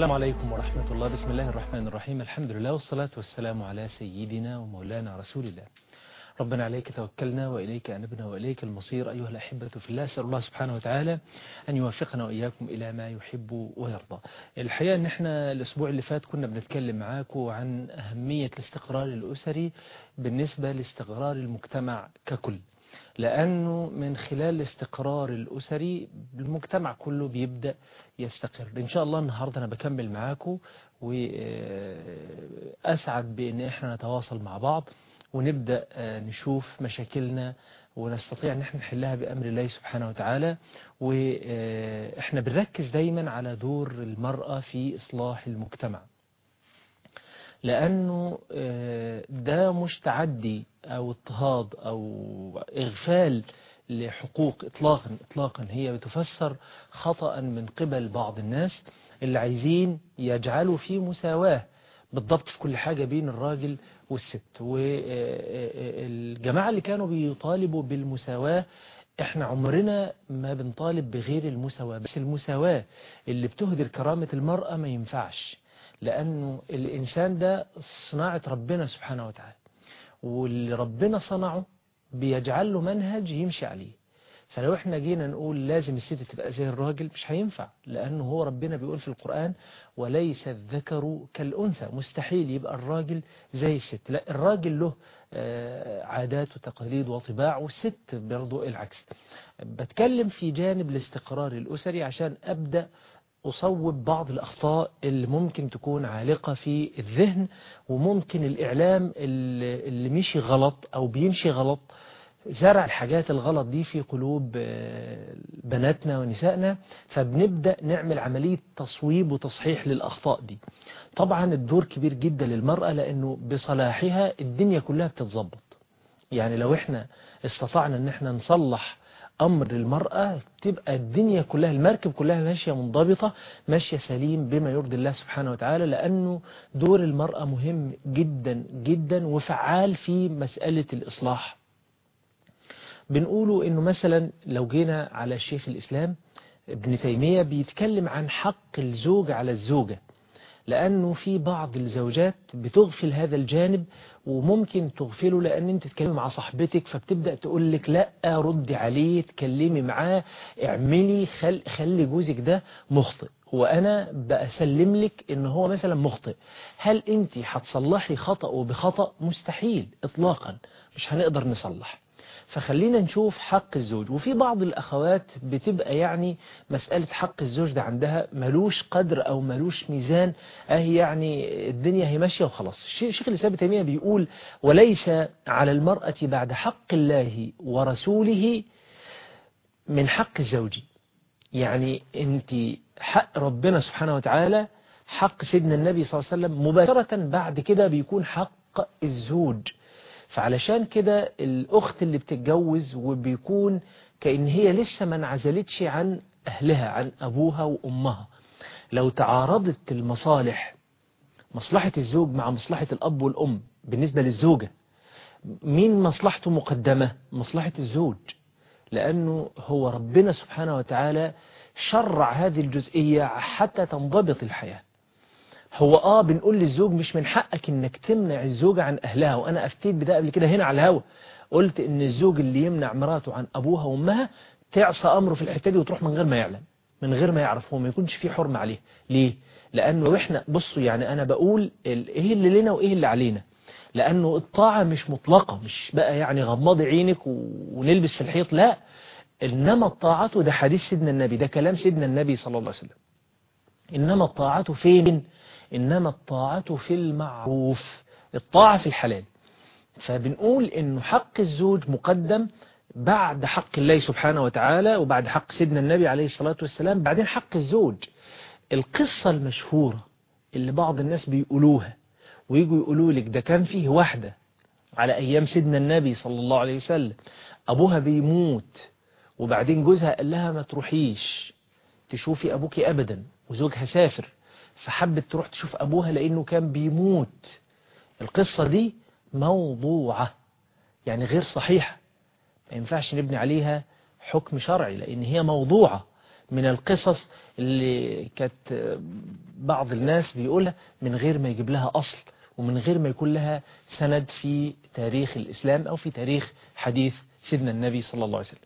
السلام عليكم ورحمة الله بسم الله الرحمن الرحيم الحمد لله والصلاة والسلام على سيدنا ومولانا رسول الله ربنا عليك توكلنا وإليك أنبنا وإليك المصير أيها الأحبة في الله أسأل الله سبحانه وتعالى أن يوفقنا وإياكم إلى ما يحب ويرضى الحقيقة أن احنا الأسبوع اللي فات كنا بنتكلم معاكم عن أهمية الاستقرار الأسري بالنسبة لاستقرار المجتمع ككل لأنه من خلال الاستقرار الأسري المجتمع كله بيبدأ يستقر إن شاء الله النهاردة أنا بكمل معاكم وأسعد بأن احنا نتواصل مع بعض ونبدأ نشوف مشاكلنا ونستطيع ان احنا نحلها بأمر الله سبحانه وتعالى واحنا بنركز دايما على دور المرأة في إصلاح المجتمع لأنه ده مش تعدي أو اضطهاد أو إغفال لحقوق إطلاقا إطلاقا هي بتفسر خطأ من قبل بعض الناس اللي عايزين يجعلوا في مساواة بالضبط في كل حاجة بين الراجل والست والجماعة اللي كانوا بيطالبوا بالمساواة احنا عمرنا ما بنطالب بغير المساواة بس المساواة اللي بتهدر كرامة المرأة ما ينفعش لأنه الإنسان ده صناعة ربنا سبحانه وتعالى واللي ربنا صنعه بيجعل له منهج يمشي عليه فلو احنا جينا نقول لازم الست تبقى زي الراجل مش هينفع لأنه هو ربنا بيقول في القرآن وليس الذكر كالأنثى مستحيل يبقى الراجل زي الست لا الراجل له عادات وتقاليد وطباع والست برضو العكس بتكلم في جانب الاستقرار الأسري عشان أبدأ أصوب بعض الأخطاء اللي ممكن تكون عالقة في الذهن وممكن الإعلام اللي مشي غلط أو بيمشي غلط زرع الحاجات الغلط دي في قلوب بناتنا ونسائنا فبنبدأ نعمل عملية تصويب وتصحيح للأخطاء دي طبعا الدور كبير جدا للمرأة لأنه بصلاحها الدنيا كلها بتتظبط يعني لو احنا استطعنا ان احنا نصلح أمر المرأة تبقى الدنيا كلها المركب كلها ماشية منضبطة ماشية سليم بما يرضي الله سبحانه وتعالى لأنه دور المرأة مهم جدا جدا وفعال في مسألة الإصلاح بنقوله انه مثلا لو جينا على شيخ الإسلام ابن تيمية بيتكلم عن حق الزوج على الزوجة لأنه في بعض الزوجات بتغفل هذا الجانب وممكن تغفله لأن انت تتكلم مع صاحبتك فبتبدأ تقول لك لا ردي عليه تكلمي معاه اعملي خل خلي جوزك ده مخطئ وأنا بأسلم لك ان هو مثلا مخطئ هل انت هتصلحي خطأه بخطأ مستحيل اطلاقا مش هنقدر نصلح فخلينا نشوف حق الزوج وفي بعض الأخوات بتبقى يعني مسألة حق الزوج ده عندها ملوش قدر أو ملوش ميزان أهي يعني الدنيا هي ماشية وخلاص الشيخ الإسلام تيمية بيقول وليس على المرأة بعد حق الله ورسوله من حق الزوج يعني انت حق ربنا سبحانه وتعالى حق سيدنا النبي صلى الله عليه وسلم مباشرة بعد كده بيكون حق الزوج فعلشان كده الأخت اللي بتتجوز وبيكون كأن هي لسه ما انعزلتش عن أهلها عن أبوها وأمها لو تعارضت المصالح مصلحة الزوج مع مصلحة الأب والأم بالنسبة للزوجة مين مصلحته مقدمة مصلحة الزوج لأنه هو ربنا سبحانه وتعالى شرع هذه الجزئية حتى تنضبط الحياة هو اه بنقول للزوج مش من حقك انك تمنع الزوجة عن اهلها وانا افتيت بده قبل كده هنا على الهوا قلت ان الزوج اللي يمنع مراته عن ابوها وامها تعصى امره في الحته دي وتروح من غير ما يعلم من غير ما يعرف هو ما يكونش فيه حرمة عليه ليه لانه احنا بصوا يعني انا بقول ايه اللي لنا وايه اللي علينا لانه الطاعة مش مطلقة مش بقى يعني غمضي عينك ونلبس في الحيط لا انما الطاعة ده حديث سيدنا النبي ده كلام سيدنا النبي صلى الله عليه وسلم انما الطاعة فين إنما الطاعة في المعروف الطاعة في الحلال فبنقول إنه حق الزوج مقدم بعد حق الله سبحانه وتعالى وبعد حق سيدنا النبي عليه الصلاة والسلام بعدين حق الزوج القصة المشهورة اللي بعض الناس بيقولوها ويجوا يقولوا لك ده كان فيه واحدة على أيام سيدنا النبي صلى الله عليه وسلم أبوها بيموت وبعدين جوزها قال لها ما تروحيش تشوفي أبوك أبدا وزوجها سافر فحبت تروح تشوف أبوها لأنه كان بيموت القصة دي موضوعة يعني غير صحيحة ما ينفعش نبني عليها حكم شرعي لأن هي موضوعة من القصص اللي كانت بعض الناس بيقولها من غير ما يجيب لها أصل ومن غير ما يكون لها سند في تاريخ الإسلام أو في تاريخ حديث سيدنا النبي صلى الله عليه وسلم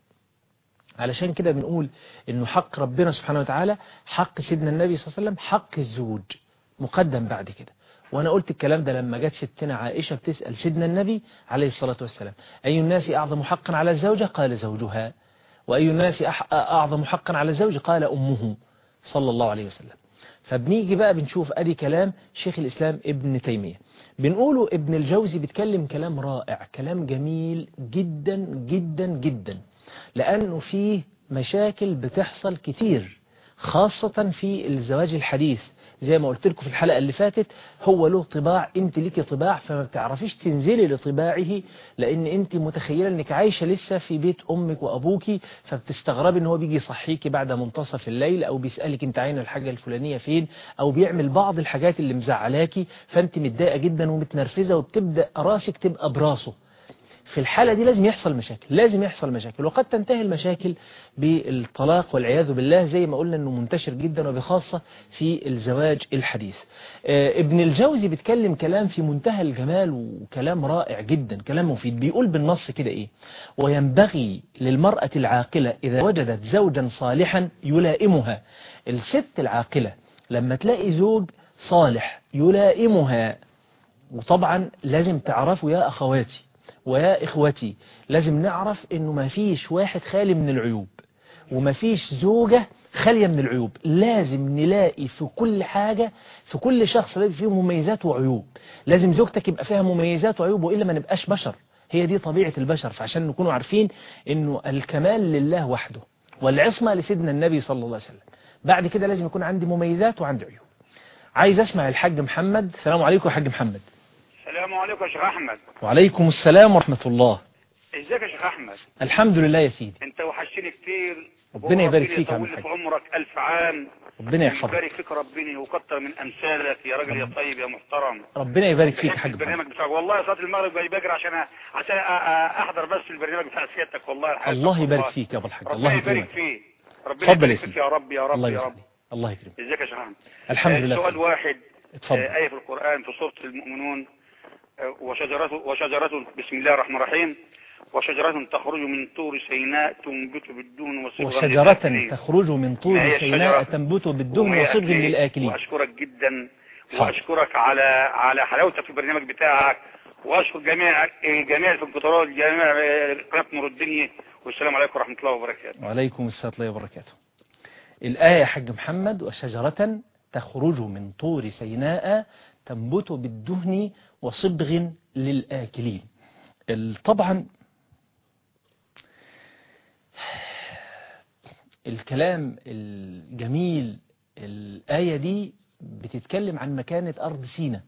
علشان كده بنقول انه حق ربنا سبحانه وتعالى حق سيدنا النبي صلى الله عليه وسلم حق الزوج مقدم بعد كده وانا قلت الكلام ده لما جت ستنا عائشة بتسأل سيدنا النبي عليه الصلاة والسلام اي الناس اعظم حقا على الزوجة قال زوجها واي الناس اعظم حقا على الزوج قال امه صلى الله عليه وسلم فبنيجي بقى بنشوف ادي كلام شيخ الاسلام ابن تيمية بنقوله ابن الجوزي بيتكلم كلام رائع كلام جميل جدا جدا جدا لأنه فيه مشاكل بتحصل كتير خاصة في الزواج الحديث زي ما قلت لكم في الحلقة اللي فاتت هو له طباع انت ليكي طباع فما بتعرفيش تنزلي لطباعه لان انت متخيلة انك عايشة لسه في بيت امك وابوكي فبتستغربي ان هو بيجي يصحيكي بعد منتصف الليل او بيسألك انت عين الحاجة الفلانية فين او بيعمل بعض الحاجات اللي مزعلاكي فانت متضايقة جدا ومتنرفزة وبتبدأ راسك تبقى براسه في الحالة دي لازم يحصل مشاكل لازم يحصل مشاكل وقد تنتهي المشاكل بالطلاق والعياذ بالله زي ما قلنا انه منتشر جدا وبخاصة في الزواج الحديث ابن الجوزي بيتكلم كلام في منتهى الجمال وكلام رائع جدا كلام مفيد بيقول بالنص كده ايه وينبغي للمرأة العاقلة اذا وجدت زوجا صالحا يلائمها الست العاقلة لما تلاقي زوج صالح يلائمها وطبعا لازم تعرفوا يا أخواتي ويا إخوتي لازم نعرف إنه ما فيش واحد خالي من العيوب وما فيش زوجة خالية من العيوب لازم نلاقي في كل حاجة في كل شخص لازم فيه مميزات وعيوب لازم زوجتك يبقى فيها مميزات وعيوب وإلا ما نبقاش بشر هي دي طبيعة البشر فعشان نكونوا عارفين إنه الكمال لله وحده والعصمة لسيدنا النبي صلى الله عليه وسلم بعد كده لازم يكون عندي مميزات وعندي عيوب عايز أسمع الحاج محمد السلام عليكم يا حاج محمد السلام عليكم يا شيخ احمد وعليكم السلام ورحمة الله ازيك يا شيخ احمد الحمد لله يا سيدي انت وحشتني كتير ربنا يبارك فيك يا عم يطول الحاج في عمرك الف عام ربنا يحفظك يبارك فيك ربنا وكتر من امثالك يا راجل يا طيب يا محترم ربنا يبارك فيك يا حاج محمد البرنامج بتاعك والله صلاه المغرب جاي بجري عشان أ- عشان أ- أ- احضر بس البرنامج بتاع سيادتك والله الحقيقة الله يبارك والله. فيك يا ابو الحاج الله ربنا يبارك يكرمك فيك ربنا اتفضل يا يبارك سيدي. فيك يا رب يا رب الله يا رب يكرمك الله يكرمك ازيك يا شيخ احمد الحمد آه، لله سؤال واحد اتفضل آه، آية في القرآن في سورة المؤمنون آه، وشجرة وشجرة بسم الله الرحمن الرحيم وشجرة تخرج من طور سيناء تنبت بالدهن وصبغا وشجرة للآكلين. تخرج من ما طور هي سيناء الشجرة؟ تنبت بالدهن وهي وصبغ أكلين. للآكلين وأشكرك جدا حاضر. وأشكرك على على حلاوتك في البرنامج بتاعك وأشكر جميع جميع في القطارات جميع قناة نور الدنيا والسلام عليكم ورحمة الله وبركاته وعليكم السلام ورحمة الله وبركاته الآية يا حاج محمد وشجرة تخرج من طور سيناء تنبت بالدهن وصبغ للآكلين ال- طبعا الكلام الجميل الآية دي بتتكلم عن مكانة أرض سينا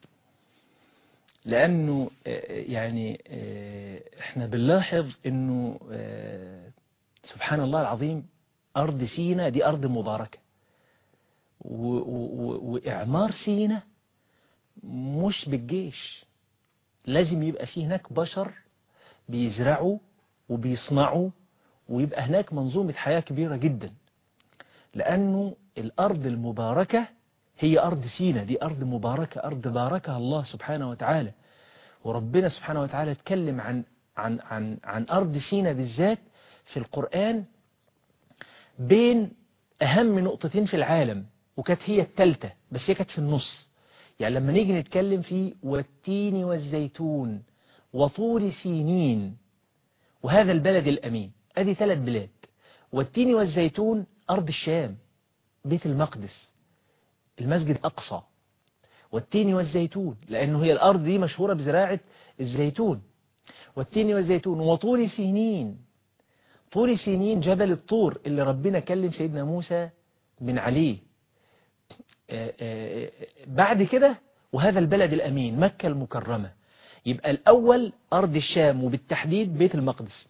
لأنه آه، يعني آه، احنا بنلاحظ أنه آه، سبحان الله العظيم أرض سينا دي أرض مباركة و- و- و- وإعمار سينا مش بالجيش لازم يبقى فيه هناك بشر بيزرعوا وبيصنعوا ويبقى هناك منظومة حياة كبيرة جدا لأنه الأرض المباركة هي أرض سينا دي أرض مباركة أرض باركها الله سبحانه وتعالى وربنا سبحانه وتعالى اتكلم عن عن عن عن أرض سينا بالذات في القرآن بين أهم نقطتين في العالم وكانت هي التالتة بس هي كانت في النص يعني لما نيجي نتكلم في والتين والزيتون وطور سينين وهذا البلد الأمين أدي ثلاث بلاد والتين والزيتون أرض الشام بيت المقدس المسجد الأقصى والتين والزيتون لأنه هي الأرض دي مشهورة بزراعة الزيتون والتين والزيتون وطور سينين طور سينين جبل الطور اللي ربنا كلم سيدنا موسى من عليه آه، آه، آه، بعد كده وهذا البلد الأمين مكة المكرمة يبقى الأول أرض الشام وبالتحديد بيت المقدس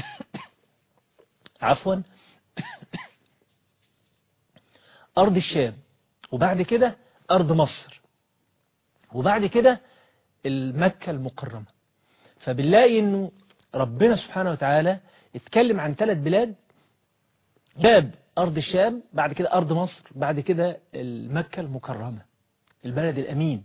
عفوا أرض الشام وبعد كده أرض مصر وبعد كده المكة المكرمة فبنلاقي أنه ربنا سبحانه وتعالى اتكلم عن ثلاث بلاد جاب أرض الشام بعد كده أرض مصر بعد كده مكة المكرمة البلد الأمين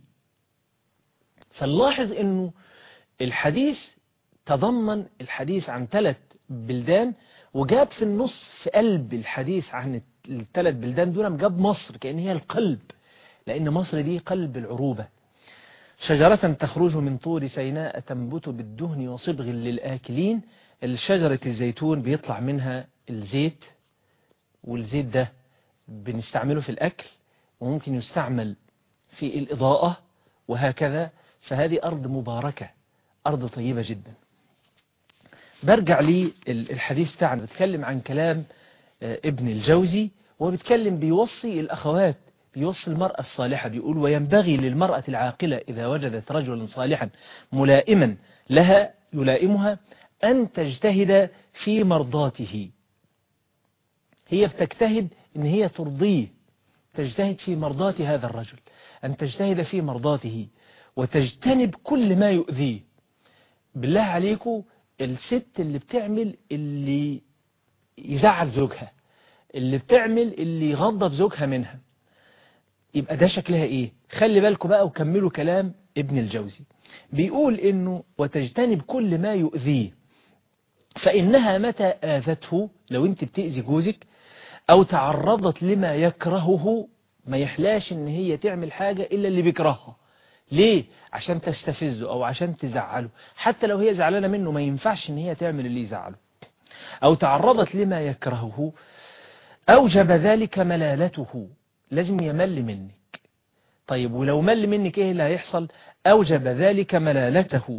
فنلاحظ أنه الحديث تضمن الحديث عن ثلاث بلدان وجاب في النص في قلب الحديث عن الثلاث بلدان دول جاب مصر كأن هي القلب لأن مصر دي قلب العروبة شجرة تخرج من طور سيناء تنبت بالدهن وصبغ للآكلين الشجرة الزيتون بيطلع منها الزيت والزيت ده بنستعمله في الأكل وممكن يستعمل في الإضاءة وهكذا فهذه أرض مباركة أرض طيبة جدا برجع لي الحديث تاعنا بتكلم عن كلام ابن الجوزي وهو بيتكلم بيوصي الأخوات بيوصي المرأة الصالحة بيقول وينبغي للمرأة العاقلة إذا وجدت رجلا صالحا ملائما لها يلائمها أن تجتهد في مرضاته هي بتجتهد أن هي ترضيه تجتهد في مرضاة هذا الرجل أن تجتهد في مرضاته وتجتنب كل ما يؤذيه بالله عليكم الست اللي بتعمل اللي يزعل زوجها اللي بتعمل اللي يغضب زوجها منها يبقى ده شكلها ايه خلي بالكم بقى وكملوا كلام ابن الجوزي بيقول انه وتجتنب كل ما يؤذيه فإنها متى آذته لو انت بتأذي جوزك أو تعرضت لما يكرهه ما يحلاش ان هي تعمل حاجة إلا اللي بيكرهها ليه؟ عشان تستفزه أو عشان تزعله حتى لو هي زعلانة منه ما ينفعش ان هي تعمل اللي يزعله أو تعرضت لما يكرهه أوجب ذلك ملالته لازم يمل منك طيب ولو مل منك ايه اللي هيحصل أوجب ذلك ملالته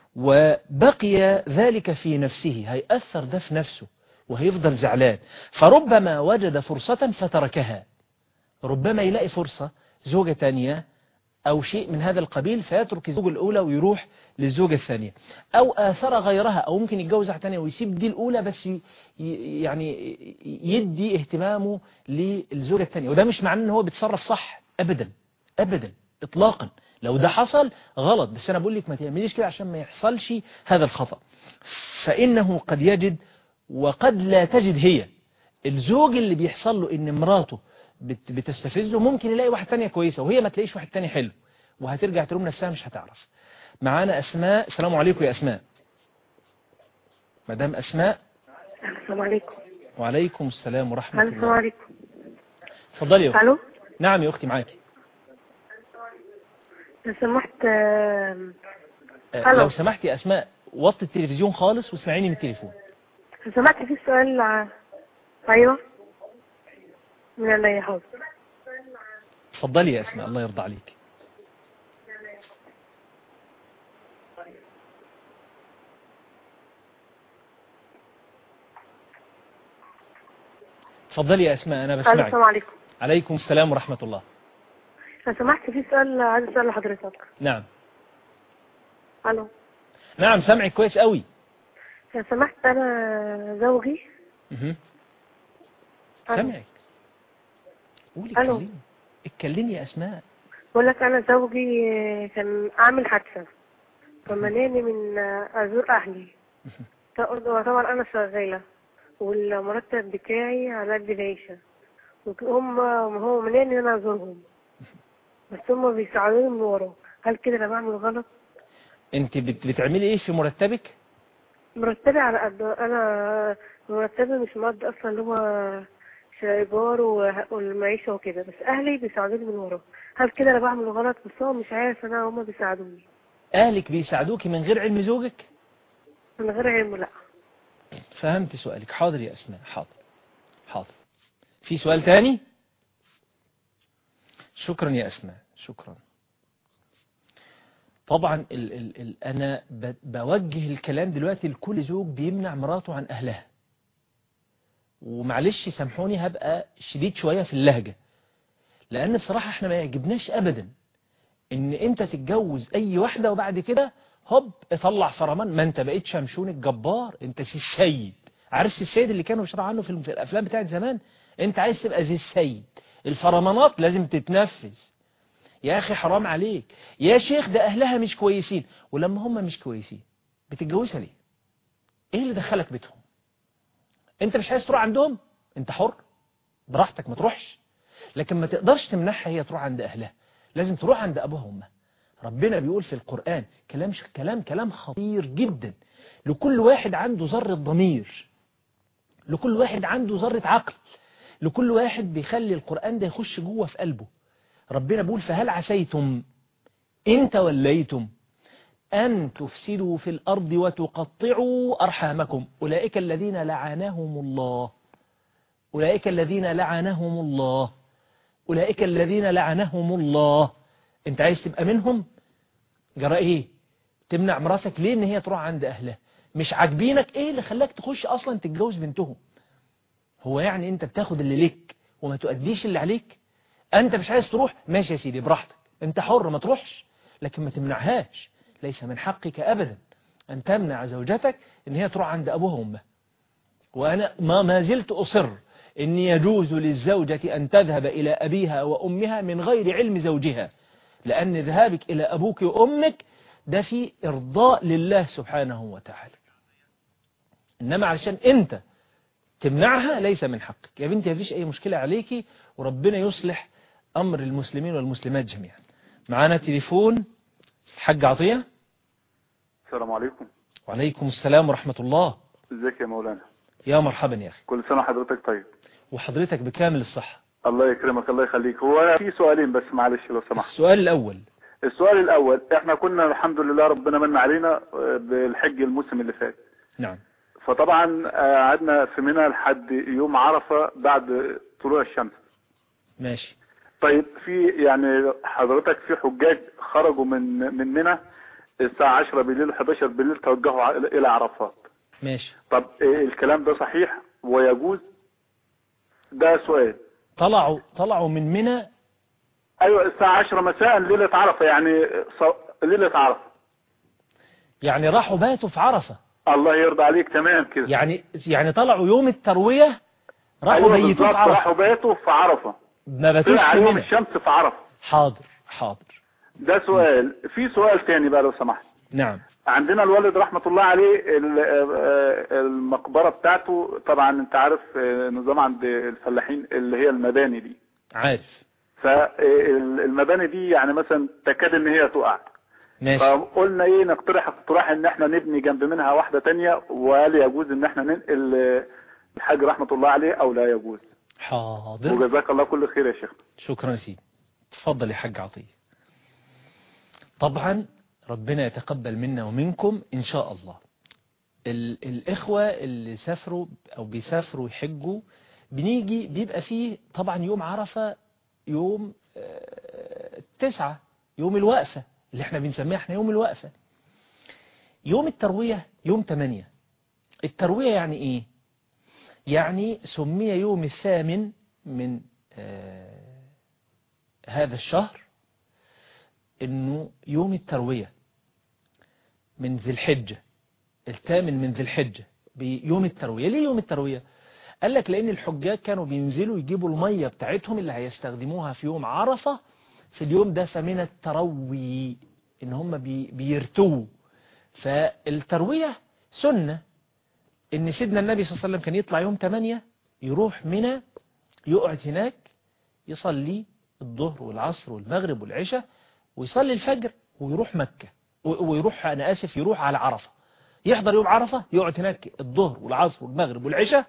وبقي ذلك في نفسه هيأثر ده في نفسه وهيفضل زعلان فربما وجد فرصة فتركها ربما يلاقي فرصة زوجة تانية أو شيء من هذا القبيل فيترك الزوجة الأولى ويروح للزوجة الثانية أو آثر غيرها أو ممكن يتجوز واحدة ثانيه ويسيب دي الأولى بس يعني يدي اهتمامه للزوجة الثانية وده مش معناه ان هو بيتصرف صح أبدا أبدا إطلاقا لو ده حصل غلط بس أنا بقول لك ما تعمليش كده عشان ما يحصلش هذا الخطأ فإنه قد يجد وقد لا تجد هي الزوج اللي بيحصل له ان مراته بتستفزه ممكن يلاقي واحد تانية كويسة وهي ما تلاقيش واحد تاني حلو وهترجع تلوم نفسها مش هتعرف معانا أسماء السلام عليكم يا أسماء مدام أسماء السلام عليكم وعليكم السلام ورحمة السلام الله عليكم اتفضلي يا أختي الو نعم يا أختي معاكي لو سمحت آه، آه، ألو. لو سمحتي يا أسماء وطي التلفزيون خالص واسمعيني من التليفون لو سمحت في سؤال ع- ايوه من عينيا حاضر اتفضلي يا أسماء الله يرضى عليك اتفضلي يا أسماء أنا الو السلام بسمعك عليكم عليكم السلام ورحمة الله لو سمحت في سؤال عايز اسال لحضرتك نعم الو نعم سامعك كويس قوي لو سمحت انا زوجي مهم. ألو. سامعك قولي ألو. اتكلمي اتكلمي يا أسماء بقول لك انا زوجي آه، كان عامل حادثه فمنعني من آه، ازور اهلي طبعا انا شغاله والمرتب بتاعي على قد العيشه هم هو منعني ان انا ازورهم بس هم بيساعدوني من ورا هل كده انا بعمل غلط انت بت- بتعملي ايه في مرتبك مرتبي على قد انا مرتبي مش مقضي اصلا اللي هو ايجار وه- والمعيشه وكده بس اهلي بيساعدوني من ورا هل كده انا بعمل غلط بس هو مش عارف انا هما بيساعدوني اهلك بيساعدوكي من غير علم زوجك من غير علم لا فهمت سؤالك حاضر يا أسماء حاضر حاضر في سؤال تاني شكرا يا أسماء شكرا طبعا ال ال ال أنا ب- بوجه الكلام دلوقتي لكل زوج بيمنع مراته عن أهلها ومعلش سامحوني هبقى شديد شوية في اللهجة لأن بصراحة احنا ما يعجبناش أبدا ان انت تتجوز اي واحدة وبعد كده هوب اطلع فرمان ما انت بقيت شمشون الجبار انت سي السيد عارف سي السيد اللي كانوا بيشرحوا عنه في الم- في الافلام بتاعت زمان انت عايز تبقى زي السيد الفرمانات لازم تتنفذ يا اخي حرام عليك يا شيخ ده اهلها مش كويسين ولما هم مش كويسين بتتجوزها ليه ايه اللي دخلك بيتهم انت مش عايز تروح عندهم انت حر براحتك ما تروحش لكن ما تقدرش تمنعها هي تروح عند أهلها لازم تروح عند أبوها وأمها ربنا بيقول في القرآن كلام كلام كلام خطير جدا لكل واحد عنده ذرة ضمير لكل واحد عنده ذرة عقل لكل واحد بيخلي القرآن ده يخش جوه في قلبه ربنا بيقول فهل عسيتم إن توليتم أن تفسدوا في الأرض وتقطعوا أرحامكم أولئك الذين لعنهم الله أولئك الذين لعنهم الله أولئك الذين لعنهم الله أنت عايز تبقى منهم جرى إيه تمنع مراتك ليه إن هي تروح عند أهلها مش عاجبينك إيه اللي خلاك تخش أصلا تتجوز بنتهم هو يعني أنت بتاخد اللي لك وما تؤديش اللي عليك أنت مش عايز تروح ماشي يا سيدي براحتك أنت حر ما تروحش لكن ما تمنعهاش ليس من حقك أبدا أن تمنع زوجتك أن هي تروح عند أبوها وأمها وأنا ما ما زلت أصر أن يجوز للزوجة أن تذهب إلى أبيها وأمها من غير علم زوجها لأن ذهابك إلى أبوك وأمك ده في إرضاء لله سبحانه وتعالى إنما علشان أنت تمنعها ليس من حقك يا بنتي مفيش أي مشكلة عليكي وربنا يصلح أمر المسلمين والمسلمات جميعا معانا تليفون حاج عطية السلام عليكم وعليكم السلام ورحمة الله ازيك يا مولانا يا مرحبا يا أخي كل سنة وحضرتك طيب وحضرتك بكامل الصحة الله يكرمك الله يخليك هو في سؤالين بس معلش لو سمحت السؤال الأول السؤال الأول احنا كنا الحمد لله ربنا من علينا آه، بالحج الموسم اللي فات نعم فطبعا آه، قعدنا في منى لحد يوم عرفة بعد طلوع الشمس ماشي طيب في يعني حضرتك في حجاج خرجوا من من منى الساعة 10 بالليل 11 بالليل توجهوا ع- إلى عرفات ماشي طب إيه الكلام ده صحيح ويجوز ده سؤال طلعوا طلعوا من منى ايوه الساعة 10 مساء ليلة عرفة يعني ص- ليلة عرفة يعني راحوا باتوا في عرفة الله يرضى عليك تمام كده يعني يعني طلعوا يوم التروية راحوا ايوه بيتوا بالظبط في عرفة راحوا باتوا في عرفة ما باتوش طلع في عليهم منى الشمس في عرفة حاضر حاضر ده سؤال في سؤال تاني بقى لو سمحت نعم عندنا الوالد رحمة الله عليه ال- آه، المقبرة بتاعته طبعا انت عارف آه، نظام عند الفلاحين اللي هي المباني دي عارف فالمباني دي يعني مثلا تكاد ان هي تقع ماشي فقلنا ايه نقترح اقتراح ان احنا نبني جنب منها واحدة تانية وهل يجوز ان احنا ننقل آه، الحاج رحمة الله عليه او لا يجوز حاضر وجزاك الله كل خير يا شيخ شكرا يا سيدي تفضل يا حاج عطية طبعا ربنا يتقبل منا ومنكم إن شاء الله ال الإخوة اللي سافروا أو بيسافروا يحجوا بنيجي بيبقى فيه طبعا يوم عرفة يوم آه، تسعة يوم الوقفة اللي احنا بنسميها احنا يوم الوقفة يوم التروية يوم تمانية التروية يعني ايه يعني سمي يوم الثامن من آه هذا الشهر انه يوم التروية من ذي الحجة الثامن من ذي الحجة بيوم التروية ليه يوم التروية قال لك لان الحجاج كانوا بينزلوا يجيبوا المية بتاعتهم اللي هيستخدموها في يوم عرفة في اليوم ده فمن التروي ان هم بي بيرتووا فالتروية سنة ان سيدنا النبي صلى الله عليه وسلم كان يطلع يوم 8 يروح منى يقعد هناك يصلي الظهر والعصر والمغرب والعشاء ويصلي الفجر ويروح مكة و- ويروح أنا آسف يروح على عرفة يحضر يوم عرفة يقعد هناك الظهر والعصر والمغرب والعشاء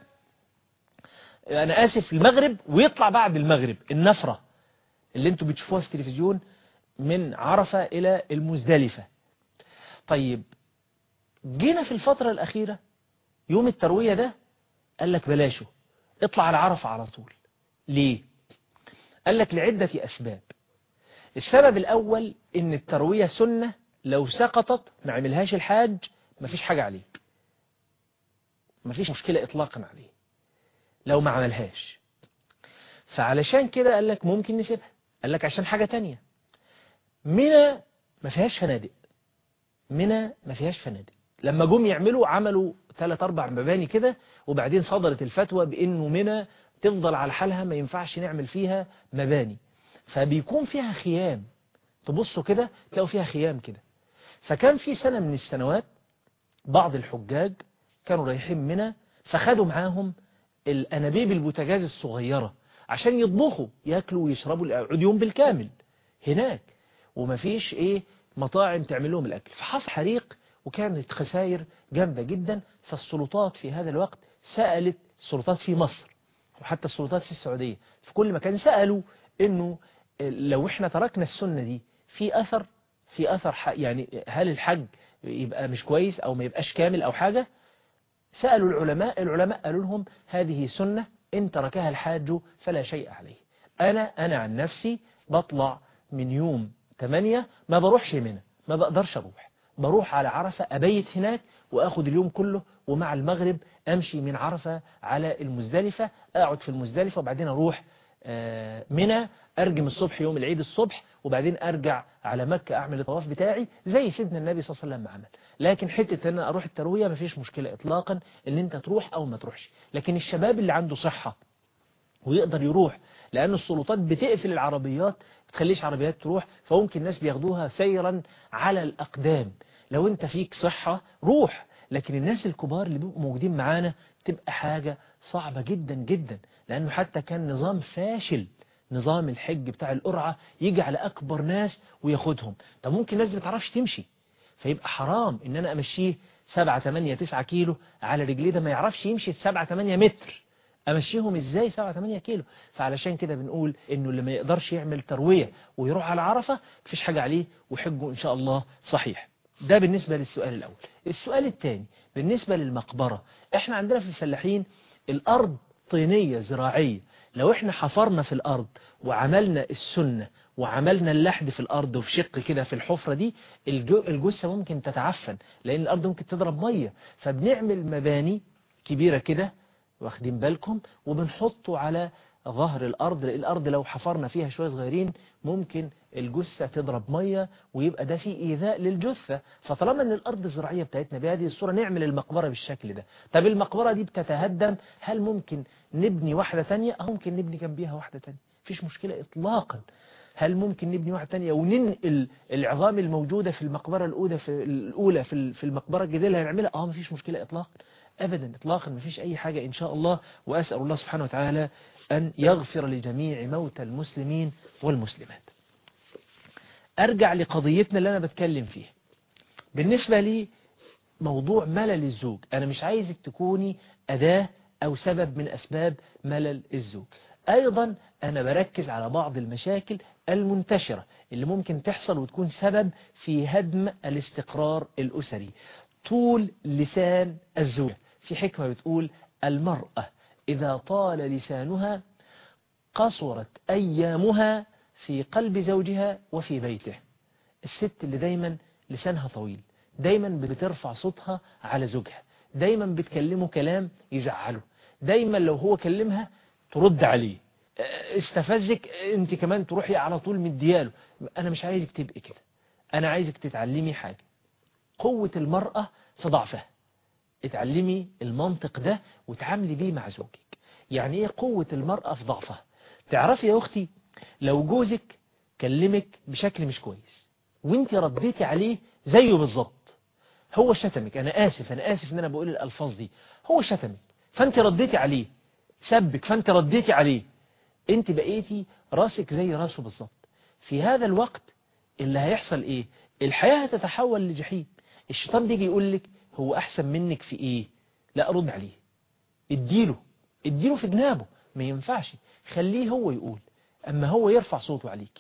أنا آسف المغرب ويطلع بعد المغرب النفرة اللي انتوا بتشوفوها في التلفزيون من عرفة إلى المزدلفة طيب جينا في الفترة الأخيرة يوم التروية ده قال لك بلاشه اطلع على عرفة على طول ليه قال لك لعدة أسباب السبب الأول إن التروية سنة لو سقطت ما عملهاش الحاج مفيش حاجة عليه مفيش مشكلة إطلاقا عليه لو ما عملهاش فعلشان كده قال لك ممكن نسيبها قال لك عشان حاجة تانية منى ما فيهاش فنادق منى ما فيهاش فنادق لما جم يعملوا عملوا ثلاث أربع مباني كده وبعدين صدرت الفتوى بإنه منى تفضل على حالها ما ينفعش نعمل فيها مباني فبيكون فيها خيام تبصوا كده تلاقوا فيها خيام كده فكان في سنة من السنوات بعض الحجاج كانوا رايحين منى فخدوا معاهم الأنابيب البوتاجاز الصغيرة عشان يطبخوا ياكلوا ويشربوا يقعدوا يوم بالكامل هناك ومفيش ايه مطاعم تعمل لهم الاكل فحصل حريق وكانت خسائر جامدة جدا فالسلطات في هذا الوقت سألت السلطات في مصر وحتى السلطات في السعودية في كل مكان سألوا انه لو احنا تركنا السنة دي في اثر في اثر ح- يعني هل الحج يبقى مش كويس او ما يبقاش كامل او حاجة سألوا العلماء العلماء قالوا لهم هذه سنة إن تركها الحاج فلا شيء عليه أنا أنا عن نفسي بطلع من يوم 8 ما بروحش منى ما بقدرش أروح بروح على عرفة أبيت هناك وأخد اليوم كله ومع المغرب أمشي من عرفة على المزدلفة أقعد في المزدلفة وبعدين أروح آه، منى أرجم الصبح يوم العيد الصبح وبعدين أرجع على مكة أعمل الطواف بتاعي زي سيدنا النبي صلى الله عليه وسلم ما عمل لكن حتة أن أنا أروح التروية مفيش مشكلة إطلاقا إن أنت تروح أو ما تروحش لكن الشباب اللي عنده صحة ويقدر يروح لأن السلطات بتقفل العربيات بتخليش عربيات تروح فممكن الناس بياخدوها سيرا على الأقدام لو أنت فيك صحة روح لكن الناس الكبار اللي بيبقوا موجودين معانا تبقى حاجة صعبة جدا جدا لأنه حتى كان نظام فاشل نظام الحج بتاع القرعة يجي على أكبر ناس وياخدهم طب ممكن الناس دي ما تعرفش تمشي فيبقى حرام ان انا امشيه 7 8 9 كيلو على رجليه ده ما يعرفش يمشي 7 8 متر امشيهم ازاي 7 8 كيلو فعلشان كده بنقول انه اللي ما يقدرش يعمل تروية ويروح على عرفة مفيش حاجة عليه وحجه ان شاء الله صحيح ده بالنسبة للسؤال الاول السؤال الثاني بالنسبة للمقبرة احنا عندنا في الفلاحين الارض طينية زراعية لو احنا حفرنا في الارض وعملنا السنة وعملنا اللحد في الارض وفي شق كده في الحفرة دي الجو- الجثة ممكن تتعفن لان الارض ممكن تضرب مية فبنعمل مباني كبيرة كده واخدين بالكم وبنحطه على ظهر الأرض لأن الأرض لو حفرنا فيها شوية صغيرين ممكن الجثة تضرب مية ويبقى ده فيه إيذاء للجثة فطالما أن الأرض الزراعية بتاعتنا بهذه الصورة نعمل المقبرة بالشكل ده طب المقبرة دي بتتهدم هل ممكن نبني واحدة تانية أو ممكن نبني جنبيها واحدة تانية مفيش مشكلة إطلاقا هل ممكن نبني واحدة تانية وننقل العظام الموجودة في المقبرة الأولى في الأولى في ال- في المقبرة الجديدة اللي هنعملها اه مفيش مشكلة إطلاقا أبدا إطلاقا مفيش أي حاجة إن شاء الله وأسأل الله سبحانه وتعالى أن يغفر لجميع موتى المسلمين والمسلمات أرجع لقضيتنا اللي أنا بتكلم فيها بالنسبة لي موضوع ملل الزوج أنا مش عايزك تكوني أداة أو سبب من أسباب ملل الزوج أيضا أنا بركز على بعض المشاكل المنتشرة اللي ممكن تحصل وتكون سبب في هدم الاستقرار الأسري طول لسان الزوجة في حكمة بتقول المرأة إذا طال لسانها قصرت أيامها في قلب زوجها وفي بيته الست اللي دايما لسانها طويل دايما بترفع صوتها على زوجها دايما بتكلمه كلام يزعله دايما لو هو كلمها ترد عليه اه، استفزك انت كمان تروحي على طول مدياله انا مش عايزك تبقي كده انا عايزك تتعلمي حاجة قوة المرأة في ضعفها اتعلمي المنطق ده وتعاملي بيه مع زوجك يعني ايه قوة المرأة في ضعفها تعرفي يا اختي لو جوزك كلمك بشكل مش كويس وانت رديتي عليه زيه بالظبط هو شتمك انا اسف انا اسف ان انا بقول الالفاظ دي هو شتمك فانت رديتي عليه سبك فانت رديتي عليه انت بقيتي راسك زي راسه بالظبط في هذا الوقت اللي هيحصل ايه الحياة هتتحول لجحيم الشيطان بيجي يقول لك هو احسن منك في ايه لا رد عليه اديله اديله في جنابه ما ينفعش خليه هو يقول اما هو يرفع صوته عليك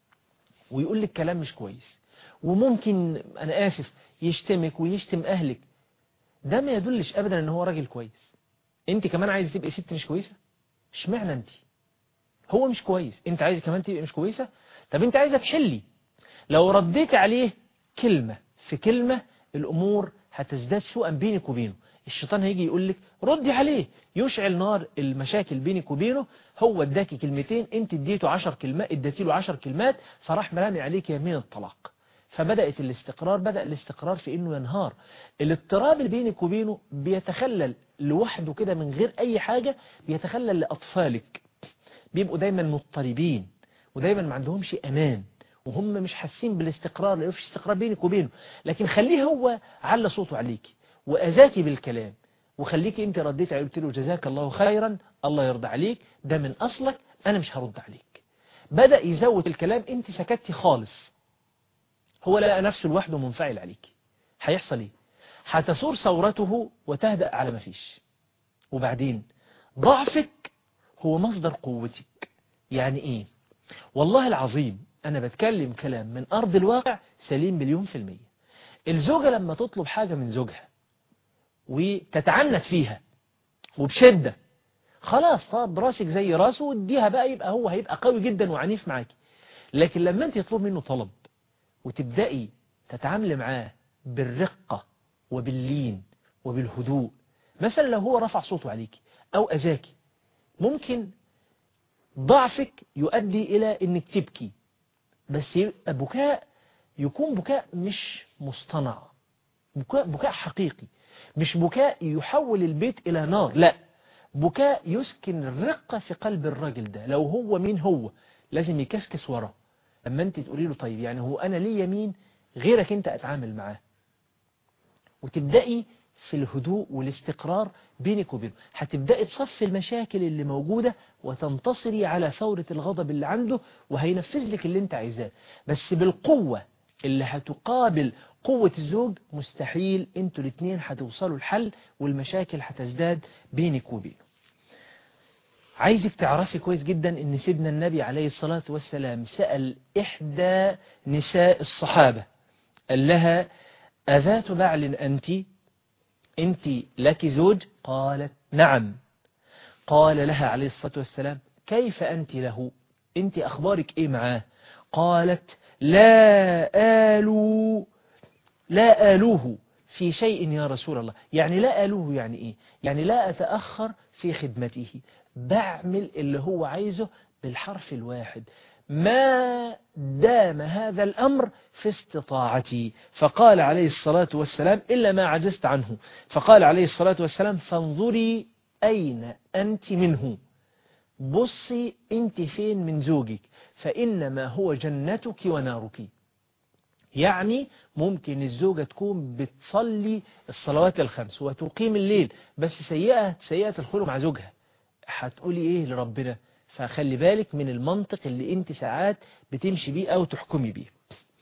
ويقول لك كلام مش كويس وممكن انا اسف يشتمك ويشتم اهلك ده ما يدلش ابدا ان هو راجل كويس انت كمان عايزه تبقي ست مش كويسه اشمعنى انت هو مش كويس انت عايزه كمان تبقي مش كويسه طب انت عايزه تحلي لو رديت عليه كلمة في كلمة الأمور هتزداد سوءا بينك وبينه الشيطان هيجي يقول لك ردي عليه يشعل نار المشاكل بينك وبينه هو اداكي كلمتين انت اديته عشر كلمات اديتي له عشر كلمات فراح مرامي عليك يمين الطلاق فبدأت الاستقرار بدأ الاستقرار في انه ينهار الاضطراب اللي بينك وبينه بيتخلل لوحده كده من غير اي حاجة بيتخلل لأطفالك بيبقوا دايما مضطربين ودايما ما عندهمش امان وهم مش حاسين بالاستقرار لأنه فيش استقرار بينك وبينه لكن خليه هو على صوته عليكي وأذاكي بالكلام وخليكي انت رديت عليه قلت له جزاك الله خيرا الله يرضى عليك ده من أصلك أنا مش هرد عليك بدأ يزود الكلام أنت سكتي خالص هو لقى نفسه لوحده منفعل عليك هيحصل ايه هتثور ثورته وتهدأ على ما فيش وبعدين ضعفك هو مصدر قوتك يعني ايه والله العظيم انا بتكلم كلام من ارض الواقع سليم مليون في المية الزوجة لما تطلب حاجة من زوجها وتتعنت فيها وبشدة خلاص طب راسك زي راسه واديها بقى يبقى هو هيبقى قوي جدا وعنيف معاكي لكن لما انت تطلب منه طلب وتبدأي تتعاملي معاه بالرقة وباللين وبالهدوء مثلا لو هو رفع صوته عليك أو أذاكي ممكن ضعفك يؤدي إلى أنك تبكي بس يبقى بكاء يكون بكاء مش مصطنع بكاء, بكاء حقيقي مش بكاء يحول البيت إلى نار لا بكاء يسكن الرقة في قلب الراجل ده لو هو مين هو لازم يكسكس وراه لما انت تقولي له طيب يعني هو انا ليه يمين غيرك انت اتعامل معاه وتبدأي في الهدوء والاستقرار بينك وبينه هتبدأي تصفي المشاكل اللي موجودة وتنتصري على ثورة الغضب اللي عنده وهينفذ لك اللي انت عايزاه بس بالقوة اللي هتقابل قوة الزوج مستحيل انتوا الاثنين هتوصلوا الحل والمشاكل هتزداد بينك وبينه عايزك تعرفي كويس جدا ان سيدنا النبي عليه الصلاة والسلام سأل إحدى نساء الصحابة قال لها أذات بعل أنت أنت لك زوج قالت نعم قال لها عليه الصلاة والسلام كيف أنت له أنت أخبارك إيه معاه قالت لا آلو لا آلوه في شيء يا رسول الله يعني لا آلوه يعني إيه يعني لا أتأخر في خدمته بعمل اللي هو عايزه بالحرف الواحد ما دام هذا الأمر في استطاعتي فقال عليه الصلاة والسلام إلا ما عجزت عنه فقال عليه الصلاة والسلام فانظري أين أنت منه بصي أنت فين من زوجك فإنما هو جنتك ونارك يعني ممكن الزوجة تكون بتصلي الصلوات الخمس وتقيم الليل بس سيئة سيئة الخلق مع زوجها هتقولي ايه لربنا فخلي بالك من المنطق اللي انت ساعات بتمشي بيه او تحكمي بيه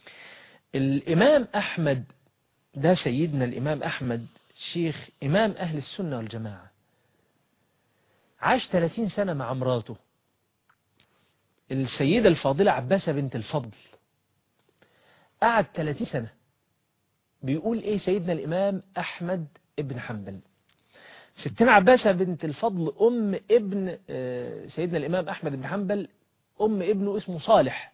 الامام احمد ده سيدنا الامام احمد شيخ امام اهل السنة والجماعة عاش 30 سنة مع مراته السيدة الفاضلة عباسة بنت الفضل قعد 30 سنة بيقول ايه سيدنا الامام احمد ابن حنبل ستنا عباسة بنت الفضل أم ابن سيدنا الإمام أحمد بن حنبل أم ابنه اسمه صالح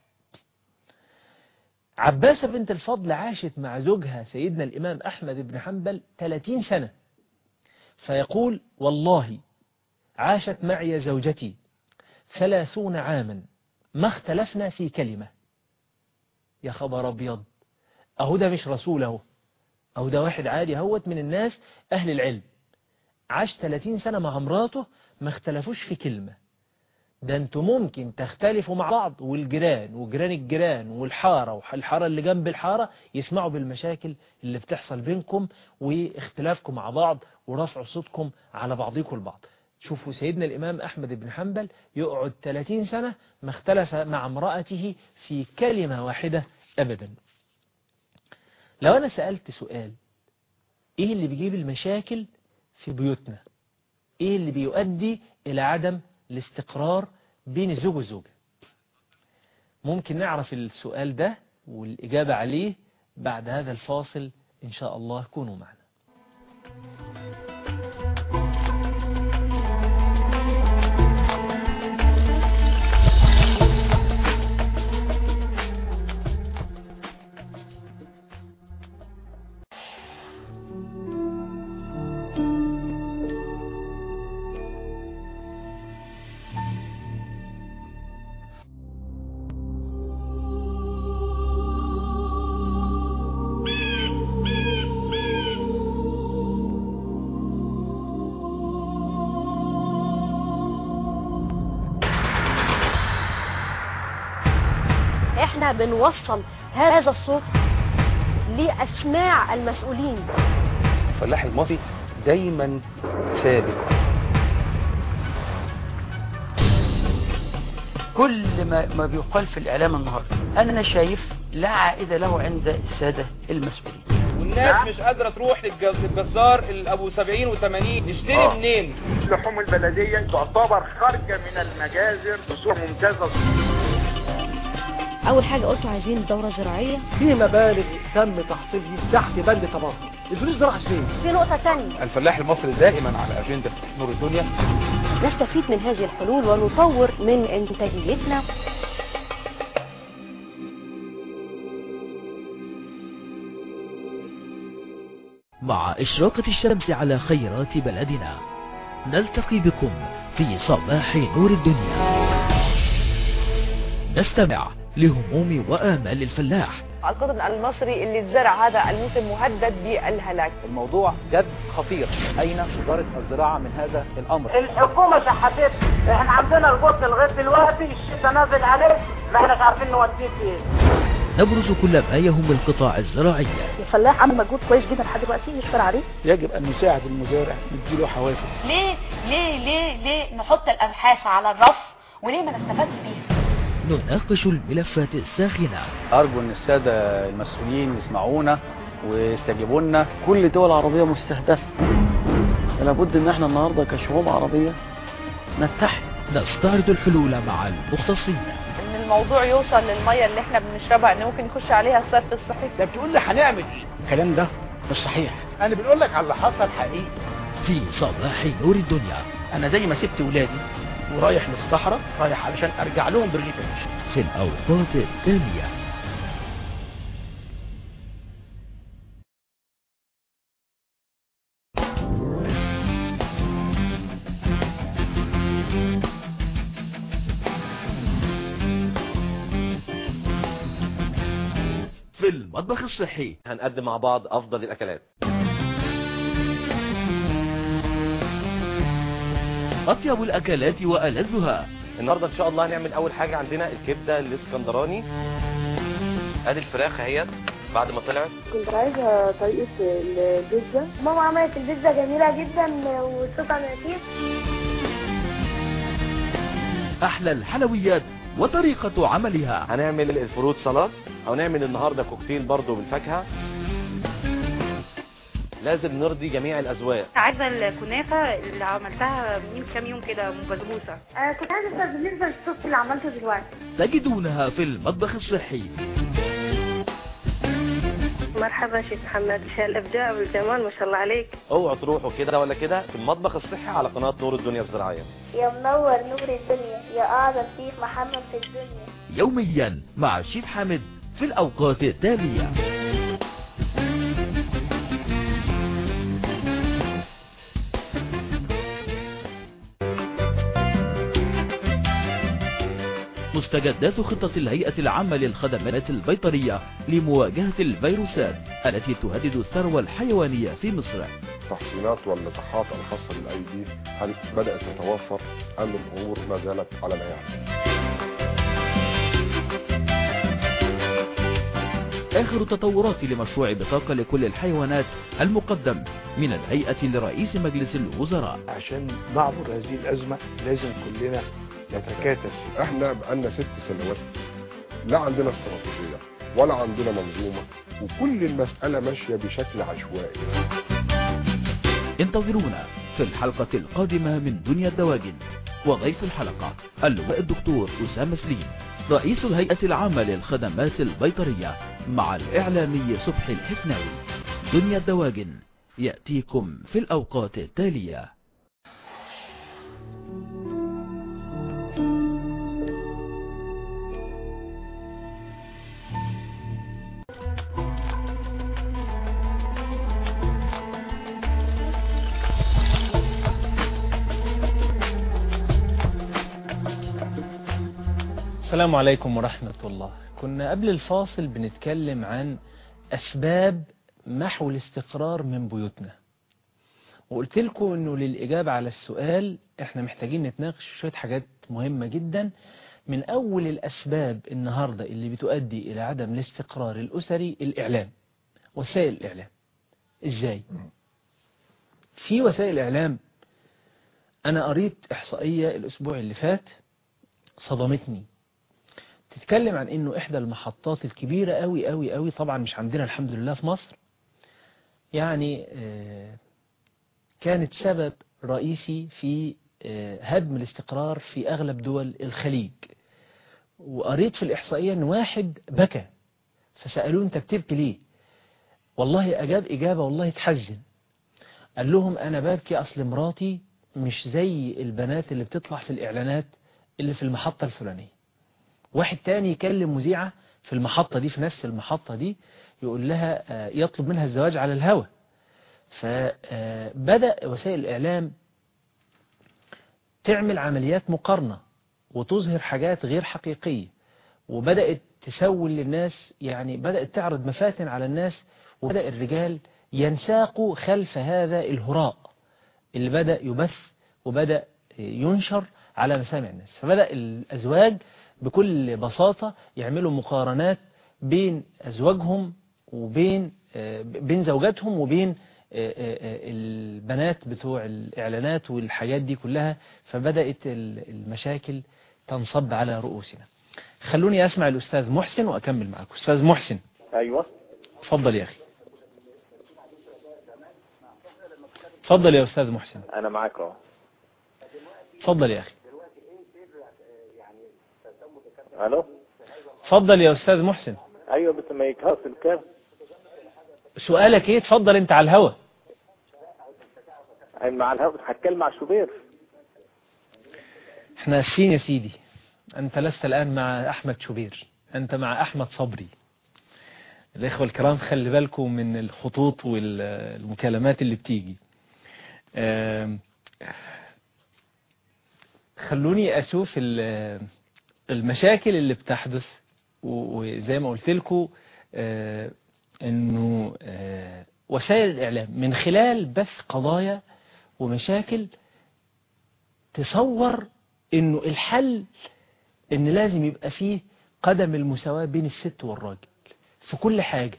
عباسة بنت الفضل عاشت مع زوجها سيدنا الإمام أحمد بن حنبل 30 سنة فيقول والله عاشت معي زوجتي ثلاثون عاما ما اختلفنا في كلمة يا خبر أبيض أهو ده مش رسوله أهو ده واحد عادي هوت من الناس أهل العلم عاش 30 سنة مع مراته ما اختلفوش في كلمة ده انتوا ممكن تختلفوا مع بعض والجيران وجيران الجيران والحارة والحارة اللي جنب الحارة يسمعوا بالمشاكل اللي بتحصل بينكم واختلافكم مع بعض ورفعوا صوتكم على بعضكم البعض شوفوا سيدنا الإمام أحمد بن حنبل يقعد 30 سنة ما اختلف مع امرأته في كلمة واحدة أبدا لو أنا سألت سؤال إيه اللي بيجيب المشاكل في بيوتنا ايه اللي بيؤدي الى عدم الاستقرار بين الزوج والزوجة ممكن نعرف السؤال ده والإجابة عليه بعد هذا الفاصل إن شاء الله كونوا معنا احنا بنوصل هذا الصوت لأسماع المسؤولين الفلاح المصري دايما ثابت كل ما ما بيقال في الإعلام النهاردة أنا شايف لا عائدة له عند السادة المسؤولين والناس مش قادرة تروح للج- للجزار الابو 70 و80 نشتري آه. منين لحوم البلدية تعتبر خارجة من المجازر بصورة ممتازة اول حاجه قلتوا عايزين دوره زراعيه في مبالغ تم تحصيلها تحت بند طماطم الفلوس دي راحت فين؟ في نقطه ثانيه الفلاح المصري دائما على اجندة نور الدنيا نستفيد من هذه الحلول ونطور من انتاجيتنا مع إشراقة الشمس على خيرات بلدنا نلتقي بكم في صباح نور الدنيا نستمع لهموم وآمال الفلاح القطن المصري اللي اتزرع هذا الموسم مهدد بالهلاك الموضوع جد خطير أين وزارة الزراعة من هذا الأمر الحكومة شحتت احنا عندنا القط لغاية دلوقتي الشتاء نازل عليه ما احناش عارفين نوديه فين نبرز كل ما يهم القطاع الزراعي الفلاح عمل مجهود كويس جدا لحد دلوقتي يشكر عليه يجب أن نساعد المزارع نديله حوافز ليه ليه ليه ليه نحط الابحاث على الرف وليه ما نستفادش بيها نناقش الملفات الساخنة أرجو أن السادة المسؤولين يسمعونا ويستجيبوا لنا كل الدول العربية مستهدفة لابد أن احنا النهاردة كشعوب عربية نتحد نستعرض الحلول مع المختصين ان الموضوع يوصل للمية اللي احنا بنشربها ان ممكن يخش عليها الصرف الصحي ده بتقول لي هنعمل ايه؟ الكلام ده مش صحيح انا بنقول لك على اللي حصل حقيقي في صباح نور الدنيا انا زي ما سبت ولادي ورايح للصحراء رايح علشان ارجع لهم بالريف العيش في الأوقات التالية في المطبخ الصحي هنقدم مع بعض افضل الاكلات أطيب الأكلات وألذها النهارده ان شاء الله هنعمل اول حاجه عندنا الكبده الاسكندراني ادي الفراخ اهيت بعد ما طلعت كنت عايزة طريقة البيتزا ماما عملت البيتزا جميلة جدا وصوتها لطيف أحلى الحلويات وطريقة عملها هنعمل الفروت سلطه او نعمل النهارده كوكتيل برضو بالفاكهه لازم نرضي جميع الاذواق عايزه الكنافه اللي عملتها من كام يوم كده مبسبوسه آه كنت عايزة أسأل بالنسبة للصوص اللي عملته دلوقتي تجدونها في المطبخ الصحي مرحبا شيخ محمد الإبداع والجمال ما شاء الله عليك اوعوا تروحوا كده ولا كده في المطبخ الصحي على قناه نور الدنيا الزراعيه يا منور نور الدنيا يا أعظم شيف محمد في الدنيا يوميا مع الشيف حامد في الأوقات التالية مستجدات خطة الهيئة العامة للخدمات البيطرية لمواجهة الفيروسات التي تهدد الثروة الحيوانية في مصر التحصينات واللقاحات الخاصة بالأيدي هل بدأت تتوفر أم الأمور ما زالت على ما يعلم آخر التطورات لمشروع بطاقة لكل الحيوانات المقدم من الهيئة لرئيس مجلس الوزراء عشان نعبر هذه الأزمة لازم كلنا نتكاتف احنا بقالنا ست سنوات لا عندنا استراتيجية ولا عندنا منظومة وكل المسألة ماشية بشكل عشوائي انتظرونا في الحلقة القادمة من دنيا الدواجن وضيف الحلقة اللواء الدكتور أسامة سليم رئيس الهيئة العامة للخدمات البيطرية مع الإعلامي صبحي الحفناوي دنيا الدواجن يأتيكم في الأوقات التالية السلام عليكم ورحمة الله كنا قبل الفاصل بنتكلم عن أسباب محو الاستقرار من بيوتنا وقلت لكم أنه للإجابة على السؤال احنا محتاجين نتناقش شوية حاجات مهمة جدا من أول الأسباب النهاردة اللي بتؤدي إلى عدم الاستقرار الأسري الإعلام وسائل الإعلام إزاي؟ في وسائل إعلام أنا قريت إحصائية الأسبوع اللي فات صدمتني تتكلم عن انه احدى المحطات الكبيرة قوي قوي قوي طبعا مش عندنا الحمد لله في مصر يعني آه، كانت سبب رئيسي في آه، هدم الاستقرار في اغلب دول الخليج وقريت في الاحصائية ان واحد بكى فسألوه انت بتبكي ليه والله اجاب اجابة والله تحزن قال لهم انا ببكي اصل مراتي مش زي البنات اللي بتطلع في الاعلانات اللي في المحطة الفلانية واحد تاني يكلم مذيعة في المحطة دي في نفس المحطة دي يقول لها آه، يطلب منها الزواج على الهوى فبدأ وسائل الإعلام تعمل عمليات مقارنة وتظهر حاجات غير حقيقية وبدأت تسول للناس يعني بدأت تعرض مفاتن على الناس وبدأ الرجال ينساقوا خلف هذا الهراء اللي بدأ يبث وبدأ ينشر على مسامع الناس فبدأ الأزواج بكل بساطة يعملوا مقارنات بين أزواجهم وبين آه، بين زوجاتهم وبين آه، آه، البنات بتوع الإعلانات والحاجات دي كلها فبدأت ال- المشاكل تنصب على رؤوسنا خلوني أسمع الأستاذ محسن وأكمل معكم أستاذ محسن ايوه تفضل يا أخي تفضل يا أستاذ محسن انا معاك اهو تفضل يا أخي الو تفضل يا أستاذ محسن ايوه بس ما يكهرش الكلام سؤالك إيه تفضل أنت على الهوا أنا مع الهوا هتكلم مع الشوبير احنا اسفين يا سيدي أنت لست الآن مع أحمد شوبير أنت مع أحمد صبري الإخوة الكرام خلي بالكم من الخطوط والمكالمات اللي بتيجي آم، خلوني أشوف ال- المشاكل اللي بتحدث و- وزي ما قلت لكم آه، انه آه، وسائل الإعلام من خلال بث قضايا ومشاكل تصور انه الحل ان لازم يبقى فيه قدم المساواة بين الست والراجل في كل حاجة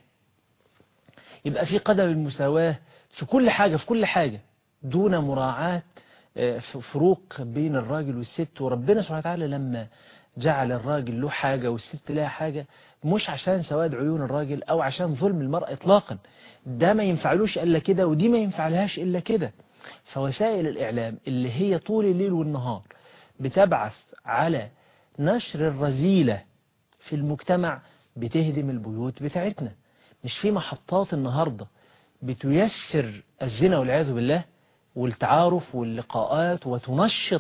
يبقى فيه قدم المساواة في كل حاجة في كل حاجة دون مراعاة آه، ف- فروق بين الراجل والست وربنا سبحانه وتعالى لما جعل الراجل له حاجة والست لها حاجة مش عشان سواد عيون الراجل او عشان ظلم المرأة اطلاقا ده ما ينفعلوش الا كده ودي ما ينفعلهاش الا كده فوسائل الاعلام اللي هي طول الليل والنهار بتبعث على نشر الرذيلة في المجتمع بتهدم البيوت بتاعتنا مش في محطات النهاردة بتيسر الزنا والعياذ بالله والتعارف واللقاءات وتنشط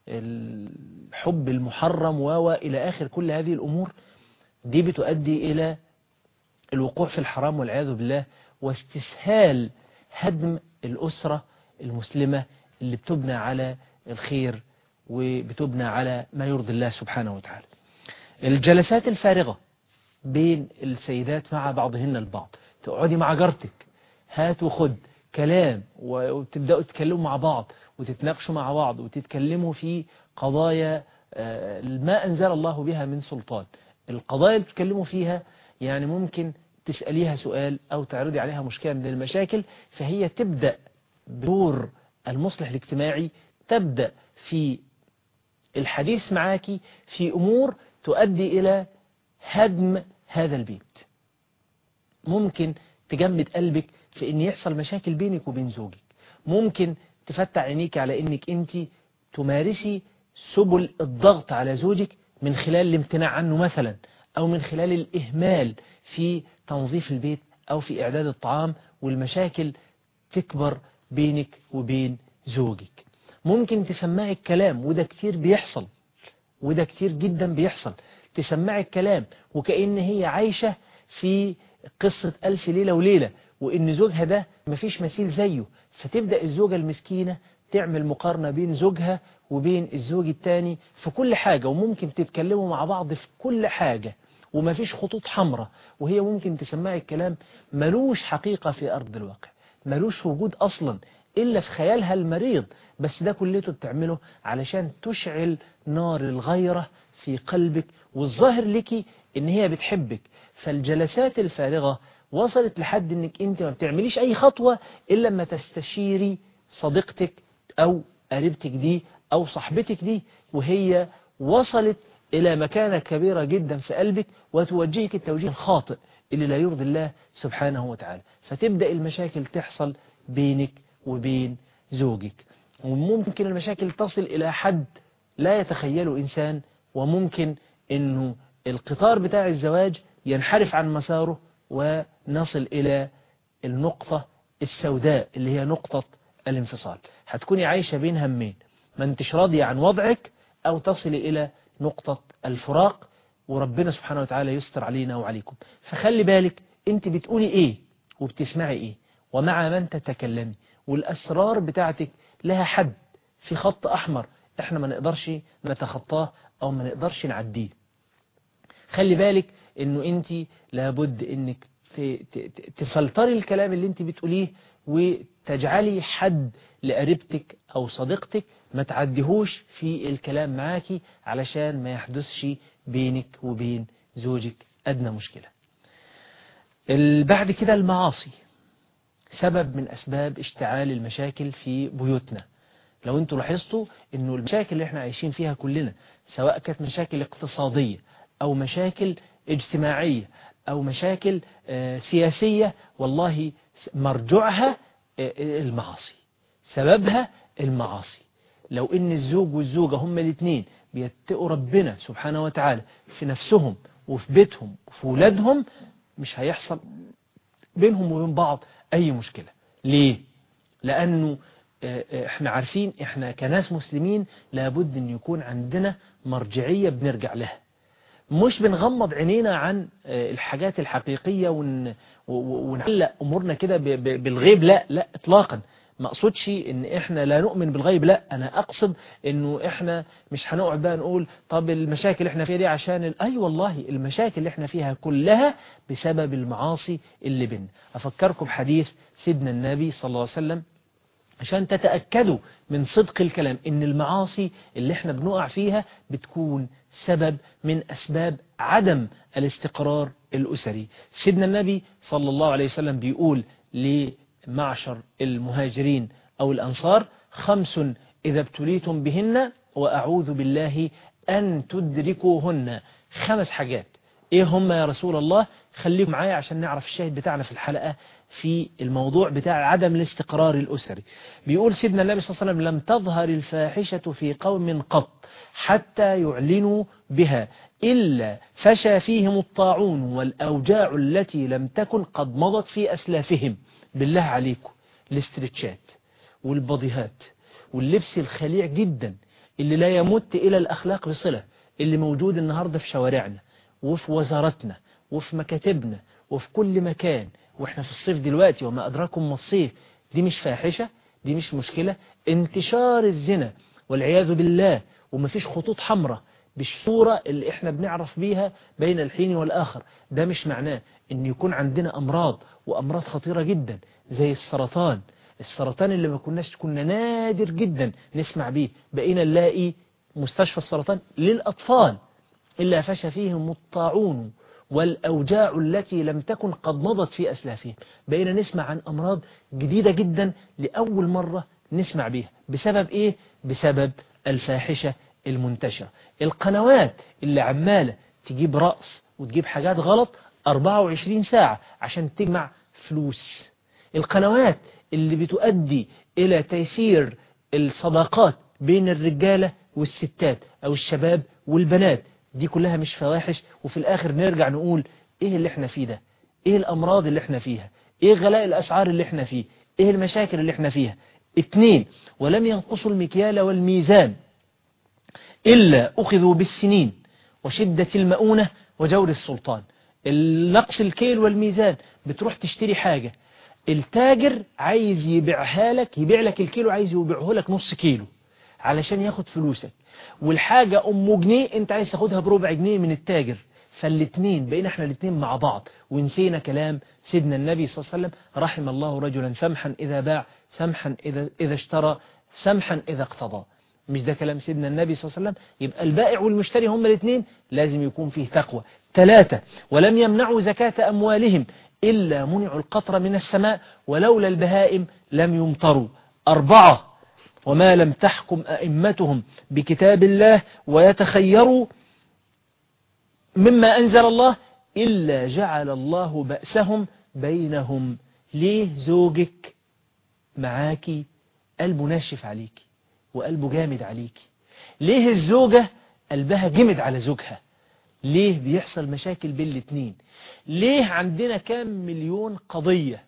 الحب المحرم و إلى آخر كل هذه الأمور دي بتؤدي إلى الوقوع في الحرام والعياذ بالله واستسهال هدم الأسرة المسلمة اللي بتبنى على الخير وبتبنى على ما يرضي الله سبحانه وتعالى الجلسات الفارغة بين السيدات مع بعضهن البعض تقعدي مع جارتك هات وخد كلام وتبدأوا تتكلموا مع بعض وتتناقشوا مع بعض وتتكلموا في قضايا آه، ما أنزل الله بها من سلطان القضايا اللي بتتكلموا فيها يعني ممكن تسأليها سؤال أو تعرضي عليها مشكلة من المشاكل فهي تبدأ بدور المصلح الاجتماعي تبدأ في الحديث معاكي في أمور تؤدي إلى هدم هذا البيت ممكن تجمد قلبك في ان يحصل مشاكل بينك وبين زوجك ممكن تفتح عينيك على انك انت تمارسي سبل الضغط على زوجك من خلال الامتناع عنه مثلا او من خلال الاهمال في تنظيف البيت او في اعداد الطعام والمشاكل تكبر بينك وبين زوجك ممكن تسمعي الكلام وده كتير بيحصل وده كتير جدا بيحصل تسمعي الكلام وكأن هي عايشة في قصة ألف ليلة وليلة وإن زوجها ده مفيش مثيل زيه فتبدأ الزوجة المسكينة تعمل مقارنة بين زوجها وبين الزوج التاني في كل حاجة وممكن تتكلموا مع بعض في كل حاجة ومفيش خطوط حمراء وهي ممكن تسمعي الكلام ملوش حقيقة في أرض الواقع ملوش وجود أصلا إلا في خيالها المريض بس ده كلته بتعمله علشان تشعل نار الغيرة في قلبك والظاهر لك إن هي بتحبك فالجلسات الفارغة وصلت لحد إنك أنت ما بتعمليش أي خطوة إلا لما تستشيري صديقتك أو قريبتك دي أو صاحبتك دي وهي وصلت إلى مكانة كبيرة جدا في قلبك وتوجهك التوجيه الخاطئ اللي لا يرضي الله سبحانه وتعالى فتبدأ المشاكل تحصل بينك وبين زوجك وممكن المشاكل تصل إلى حد لا يتخيله إنسان وممكن أنه القطار بتاع الزواج ينحرف عن مساره ونصل إلى النقطة السوداء اللي هي نقطة الانفصال هتكوني عايشة بين همين ما انتش راضية عن وضعك أو تصل إلى نقطة الفراق وربنا سبحانه وتعالى يستر علينا وعليكم فخلي بالك انت بتقولي ايه وبتسمعي ايه ومع من تتكلمي والأسرار بتاعتك لها حد في خط أحمر احنا ما نقدرش نتخطاه أو ما نقدرش نعديه خلي بالك انه انت لابد انك تفلتري الكلام اللي انت بتقوليه وتجعلي حد لقريبتك او صديقتك ما تعديهوش في الكلام معاكي علشان ما يحدثش بينك وبين زوجك ادنى مشكلة بعد كده المعاصي سبب من اسباب اشتعال المشاكل في بيوتنا لو انتوا لاحظتوا انه المشاكل اللي احنا عايشين فيها كلنا سواء كانت مشاكل اقتصادية او مشاكل اجتماعية او مشاكل سياسية والله مرجعها المعاصي سببها المعاصي لو ان الزوج والزوجة هما الاثنين بيتقوا ربنا سبحانه وتعالى في نفسهم وفي بيتهم وفي ولادهم مش هيحصل بينهم وبين بعض اي مشكلة ليه لانه احنا عارفين احنا كناس مسلمين لابد ان يكون عندنا مرجعية بنرجع لها مش بنغمض عينينا عن الحاجات الحقيقية ون... ونعلق أمورنا كده بالغيب لا لا إطلاقا ما أقصدش إن إحنا لا نؤمن بالغيب لا أنا أقصد إنه إحنا مش هنقعد بقى نقول طب المشاكل اللي إحنا فيها دي عشان ال... أي والله المشاكل اللي إحنا فيها كلها بسبب المعاصي اللي بينا أفكركم حديث سيدنا النبي صلى الله عليه وسلم عشان تتأكدوا من صدق الكلام إن المعاصي اللي إحنا بنقع فيها بتكون سبب من أسباب عدم الاستقرار الأسري سيدنا النبي صلى الله عليه وسلم بيقول لمعشر المهاجرين أو الأنصار خمس إذا ابتليتم بهن وأعوذ بالله أن تدركوهن خمس حاجات إيه هم يا رسول الله خليكم معايا عشان نعرف الشاهد بتاعنا في الحلقة في الموضوع بتاع عدم الاستقرار الأسري بيقول سيدنا النبي صلى الله عليه وسلم لم تظهر الفاحشة في قوم قط حتى يعلنوا بها إلا فشى فيهم الطاعون والأوجاع التي لم تكن قد مضت في أسلافهم بالله عليكم الاسترتشات والبضيهات واللبس الخليع جدا اللي لا يمت إلى الأخلاق بصلة اللي موجود النهاردة في شوارعنا وفي وزارتنا وفي مكاتبنا وفي كل مكان واحنا في الصيف دلوقتي وما أدراكم ما الصيف دي مش فاحشة دي مش مشكلة انتشار الزنا والعياذ بالله ومفيش خطوط حمراء بالصورة اللي احنا بنعرف بيها بين الحين والآخر ده مش معناه ان يكون عندنا أمراض وأمراض خطيرة جدا زي السرطان السرطان اللي ما كناش كنا نادر جدا نسمع بيه بقينا نلاقي مستشفى السرطان للأطفال إلا فشى فيهم الطاعون والأوجاع التي لم تكن قد مضت في أسلافهم بقينا نسمع عن أمراض جديدة جدا لأول مرة نسمع بيها بسبب إيه؟ بسبب الفاحشة المنتشرة القنوات اللي عمالة تجيب رأس وتجيب حاجات غلط 24 ساعة عشان تجمع فلوس القنوات اللي بتؤدي إلى تيسير الصداقات بين الرجالة والستات أو الشباب والبنات دي كلها مش فواحش وفي الآخر نرجع نقول إيه اللي احنا فيه ده إيه الأمراض اللي احنا فيها إيه غلاء الأسعار اللي احنا فيه إيه المشاكل اللي احنا فيها اتنين ولم ينقصوا المكيال والميزان إلا أخذوا بالسنين وشدة المؤونة وجور السلطان النقص الكيل والميزان بتروح تشتري حاجة التاجر عايز يبيعها لك يبيع لك الكيلو عايز يبيعه لك نص كيلو علشان ياخد فلوسك والحاجة أم جنيه انت عايز تاخدها بربع جنيه من التاجر فالاتنين بقينا احنا الاتنين مع بعض ونسينا كلام سيدنا النبي صلى الله عليه وسلم رحم الله رجلا سمحا إذا باع سمحا إذا, إذا اشترى سمحا إذا اقتضى مش ده كلام سيدنا النبي صلى الله عليه وسلم يبقى البائع والمشتري هما الاثنين لازم يكون فيه تقوى ثلاثة ولم يمنعوا زكاة أموالهم إلا منعوا القطر من السماء ولولا البهائم لم يمطروا أربعة وما لم تحكم أئمتهم بكتاب الله ويتخيروا مما أنزل الله إلا جعل الله بأسهم بينهم ليه زوجك معاكي قلبه ناشف عليكي وقلبه جامد عليكي ليه الزوجة قلبها جمد على زوجها ليه بيحصل مشاكل بين الاتنين ليه عندنا كام مليون قضية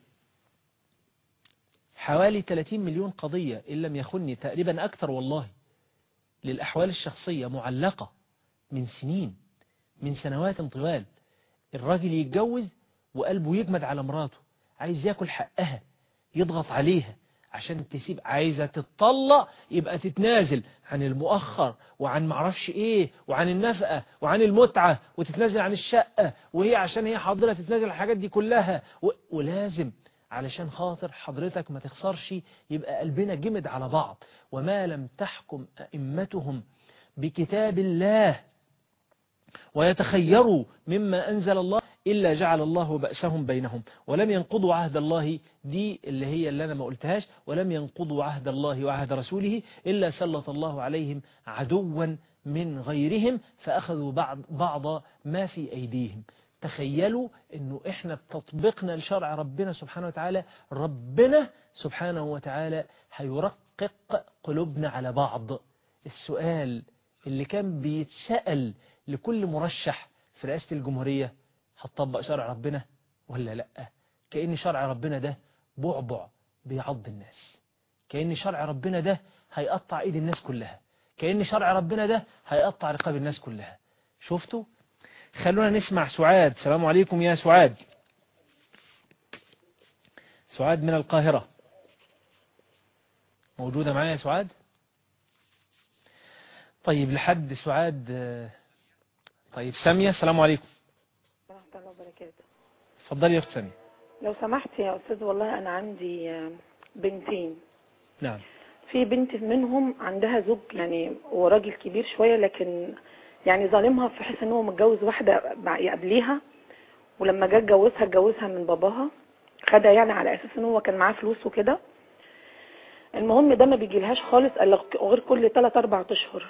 حوالي 30 مليون قضية إن لم يخني تقريبا أكثر والله للأحوال الشخصية معلقة من سنين من سنوات طوال الراجل يتجوز وقلبه يجمد على مراته عايز ياكل حقها يضغط عليها عشان تسيب عايزة تتطلق يبقى تتنازل عن المؤخر وعن معرفش ايه وعن النفقة وعن المتعة وتتنازل عن الشقة وهي عشان هي حاضرة تتنازل عن الحاجات دي كلها و... ولازم علشان خاطر حضرتك ما تخسرش يبقى قلبنا جمد على بعض وما لم تحكم أئمتهم بكتاب الله ويتخيروا مما أنزل الله إلا جعل الله بأسهم بينهم ولم ينقضوا عهد الله دي اللي هي اللي أنا ما قلتهاش ولم ينقضوا عهد الله وعهد رسوله إلا سلط الله عليهم عدوا من غيرهم فأخذوا بعض, بعض ما في أيديهم تخيلوا أنه إحنا بتطبيقنا لشرع ربنا سبحانه وتعالى ربنا سبحانه وتعالى هيرقق قلوبنا على بعض السؤال اللي كان بيتسأل لكل مرشح في رئاسة الجمهورية هتطبق شرع ربنا ولا لأ كأن شرع ربنا ده بعبع بيعض الناس كأن شرع ربنا ده هيقطع ايد الناس كلها كأن شرع ربنا ده هيقطع رقاب الناس كلها شفتوا خلونا نسمع سعاد السلام عليكم يا سعاد سعاد من القاهرة موجودة معايا يا سعاد طيب لحد سعاد طيب سامية السلام عليكم ورحمة الله وبركاته اتفضلي يا اخت سامية لو سمحت يا أستاذ والله أنا عندي بنتين نعم في بنت منهم عندها زوج يعني هو راجل كبير شوية لكن يعني ظالمها في حيث ان هو متجوز واحدة قبليها ولما جه اتجوزها اتجوزها من باباها خدها يعني على اساس ان هو كان معاه فلوس وكده المهم ده ما بيجيلهاش خالص الا غير كل 3 4 اشهر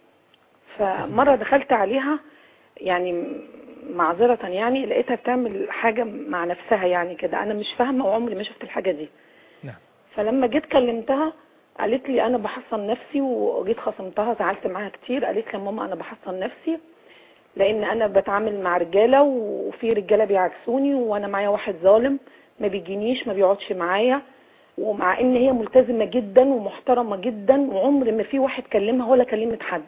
فمره دخلت عليها يعني معذرة يعني لقيتها بتعمل حاجة مع نفسها يعني كده أنا مش فاهمة وعمري ما شفت الحاجة دي نعم. فلما جيت كلمتها قالت لي أنا بحصن نفسي وجيت خصمتها زعلت معاها كتير قالت لي يا ماما أنا بحصن نفسي لأن أنا بتعامل مع رجالة وفي رجالة بيعكسوني وأنا معايا واحد ظالم ما بيجينيش ما بيقعدش معايا ومع ان هي ملتزمة جدا ومحترمة جدا وعمر ما في واحد كلمها ولا كلمت حد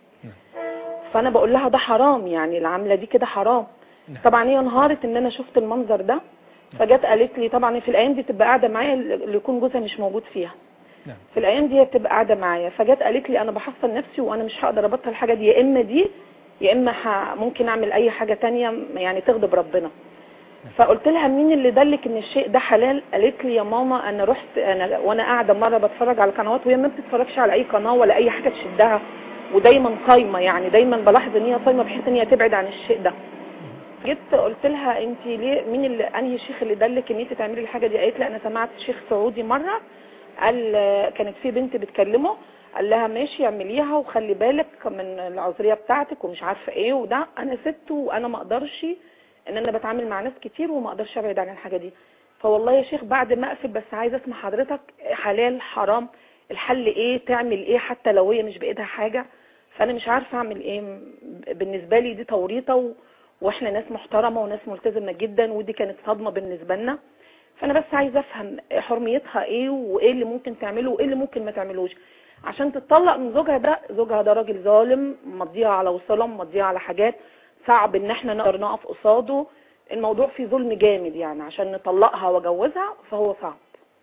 فانا بقول لها ده حرام يعني العمله دي كده حرام طبعا هي انهارت ان انا شفت المنظر ده فجت قالت لي طبعا في الايام دي تبقى قاعده معايا اللي يكون جوزها مش موجود فيها في الايام دي هي بتبقى قاعده معايا فجت قالت لي انا بحصن نفسي وانا مش هقدر ابطل الحاجه دي يا اما دي يا اما ح... ممكن اعمل اي حاجه تانية يعني تغضب ربنا فقلت لها مين اللي دلك ان الشيء ده حلال قالت لي يا ماما انا رحت انا وانا قاعده مره بتفرج على قنوات وهي ما بتتفرجش على اي قناه ولا اي حاجه تشدها ودايما صايمه يعني دايما بلاحظ ان هي صايمه بحيث ان هي تبعد عن الشيء ده جيت قلت لها انت ليه مين اللي انهي شيخ اللي دلك ان انت تعملي الحاجه دي قالت لي انا سمعت شيخ سعودي مره قال كانت في بنت بتكلمه قال لها ماشي اعمليها وخلي بالك من العذريه بتاعتك ومش عارفه ايه وده انا ست وانا ما اقدرش ان انا بتعامل مع ناس كتير وما اقدرش ابعد عن الحاجه دي فوالله يا شيخ بعد ما اقفل بس عايزه اسمع حضرتك حلال حرام الحل ايه تعمل ايه حتى لو هي مش بايدها حاجه فانا مش عارفه اعمل ايه بالنسبه لي دي توريطه و... واحنا ناس محترمه وناس ملتزمه جدا ودي كانت صدمه بالنسبه لنا فانا بس عايزه افهم حرميتها ايه وايه اللي ممكن تعمله وايه اللي ممكن ما تعملوش عشان تتطلق من زوجها ده زوجها ده راجل ظالم مضيها على وصلهم مضيها على حاجات صعب ان احنا نقدر نقف قصاده الموضوع فيه ظلم جامد يعني عشان نطلقها واجوزها فهو صعب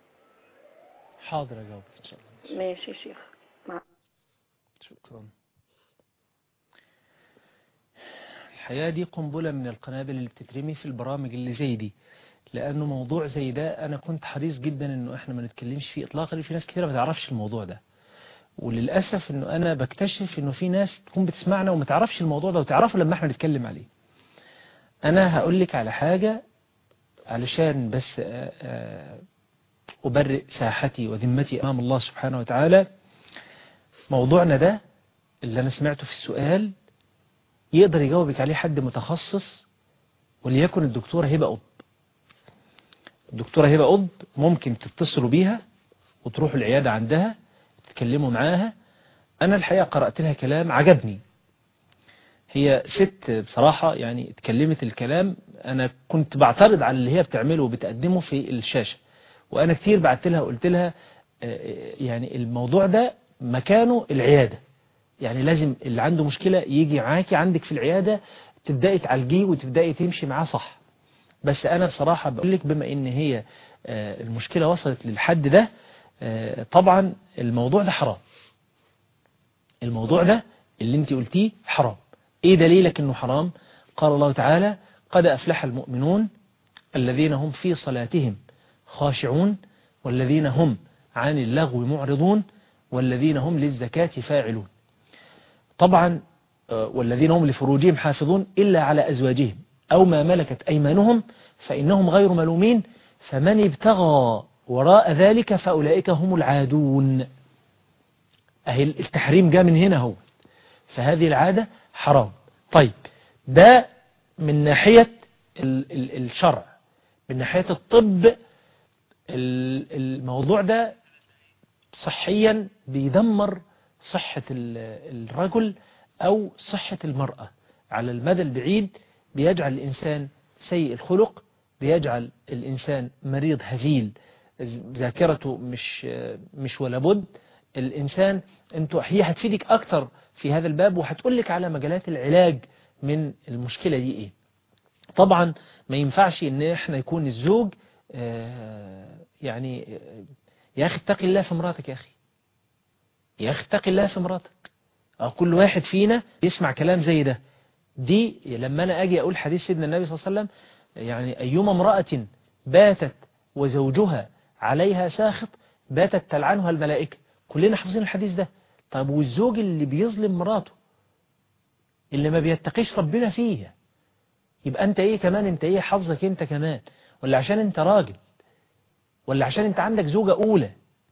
حاضر اجاوبك ان شاء الله ماشي يا شيخ مع شكرا الحقيقة دي قنبلة من القنابل اللي بتترمي في البرامج اللي زي دي لأنه موضوع زي ده أنا كنت حريص جدا أنه إحنا ما نتكلمش فيه إطلاقا في ناس كثيرة ما تعرفش الموضوع ده وللأسف أنه أنا بكتشف أنه في ناس تكون بتسمعنا وما تعرفش الموضوع ده وتعرفه لما إحنا نتكلم عليه أنا هقول لك على حاجة علشان بس أبرئ ساحتي وذمتي أمام الله سبحانه وتعالى موضوعنا ده اللي أنا سمعته في السؤال يقدر يجاوبك عليه حد متخصص وليكن الدكتورة هبة قطب الدكتورة هبة قطب ممكن تتصلوا بيها وتروحوا العيادة عندها تتكلموا معاها أنا الحقيقة قرأت لها كلام عجبني هي ست بصراحة يعني اتكلمت الكلام أنا كنت بعترض على اللي هي بتعمله وبتقدمه في الشاشة وأنا كتير بعت لها قلت لها آه، يعني الموضوع ده مكانه العيادة يعني لازم اللي عنده مشكلة يجي معاكي عندك في العيادة تبدأي تعالجيه وتبدأي تمشي معاه صح بس أنا بصراحة بقول لك بما إن هي آه، المشكلة وصلت للحد ده آه، طبعا الموضوع ده حرام الموضوع ده اللي انت قلتيه حرام ايه دليلك انه حرام قال الله تعالى قد افلح المؤمنون الذين هم في صلاتهم خاشعون والذين هم عن اللغو معرضون والذين هم للزكاة فاعلون طبعا آه، والذين هم لفروجهم حافظون إلا على أزواجهم أو ما ملكت أيمانهم فإنهم غير ملومين فمن ابتغى وراء ذلك فأولئك هم العادون أهي التحريم جاء من هنا هو فهذه العادة حرام طيب ده من ناحية ال- ال- الشرع من ناحية الطب ال- الموضوع ده صحيا بيدمر صحة ال- الرجل أو صحة المرأة على المدى البعيد بيجعل الإنسان سيء الخلق بيجعل الإنسان مريض هزيل ذاكرته مش مش ولا بد الإنسان انتوا هي هتفيدك أكتر في هذا الباب وهتقول لك على مجالات العلاج من المشكلة دي إيه طبعا ما ينفعش ان احنا يكون الزوج آه، يعني آه، يا اخي اتقي الله في مراتك يا اخي يا اخي اتقي الله في مراتك اه كل واحد فينا يسمع كلام زي ده دي لما انا اجي اقول حديث سيدنا النبي صلى الله عليه وسلم يعني ايما امرأة باتت وزوجها عليها ساخط باتت تلعنها الملائكة كلنا حافظين الحديث ده طب والزوج اللي بيظلم مراته اللي ما بيتقيش ربنا فيها يبقى انت ايه كمان انت ايه حظك انت كمان ولا عشان انت راجل ولا عشان انت عندك زوجة اولى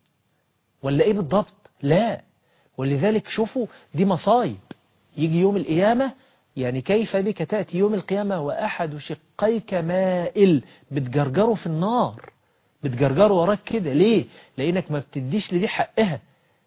ولا ايه بالضبط لا ولذلك شوفوا دي مصايب يجي يوم القيامة يعني كيف بك تأتي يوم القيامة وأحد شقيك مائل بتجرجره في النار بتجرجره وراك كده ليه لأنك ما بتديش لدي حقها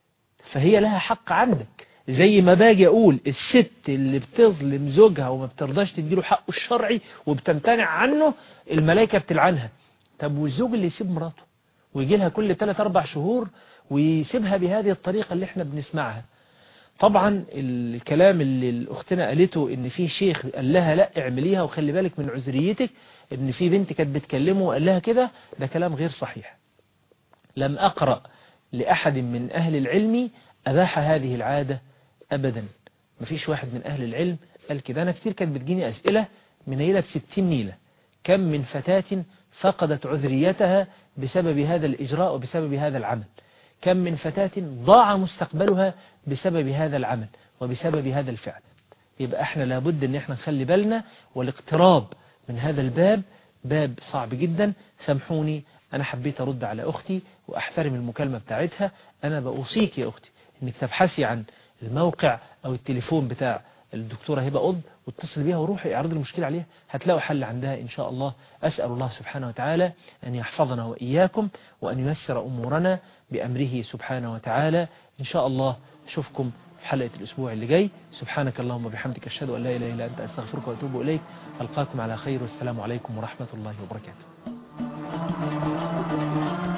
فهي لها حق عندك زي ما باجي أقول الست اللي بتظلم زوجها وما بترضاش تديله حقه الشرعي وبتمتنع عنه الملائكة بتلعنها طب والزوج اللي يسيب مراته ويجي لها كل 3 أربع شهور ويسيبها بهذه الطريقة اللي احنا بنسمعها طبعا الكلام اللي الأختنا قالته ان في شيخ قال لها لا اعمليها وخلي بالك من عذريتك ان في بنت كانت بتكلمه وقال لها كده ده كلام غير صحيح لم أقرأ لأحد من أهل العلم أباح هذه العادة أبدا مفيش واحد من أهل العلم قال كده أنا كتير كانت بتجيني أسئلة منيلة بستين نيلة كم من فتاة فقدت عذريتها بسبب هذا الإجراء وبسبب هذا العمل كم من فتاة ضاع مستقبلها بسبب هذا العمل وبسبب هذا الفعل يبقى احنا لابد ان احنا نخلي بالنا والاقتراب من هذا الباب باب صعب جدا سامحوني انا حبيت ارد على اختي واحترم المكالمة بتاعتها انا بأوصيك يا اختي انك تبحثي عن الموقع او التليفون بتاع الدكتورة هبة قض واتصل بيها وروحي اعرض المشكلة عليها هتلاقوا حل عندها إن شاء الله أسأل الله سبحانه وتعالى أن يحفظنا وإياكم وأن ييسر أمورنا بأمره سبحانه وتعالى إن شاء الله أشوفكم في حلقة الأسبوع اللي جاي سبحانك اللهم وبحمدك أشهد أن لا إله إلا أنت أستغفرك وأتوب إليك ألقاكم على خير والسلام عليكم ورحمة الله وبركاته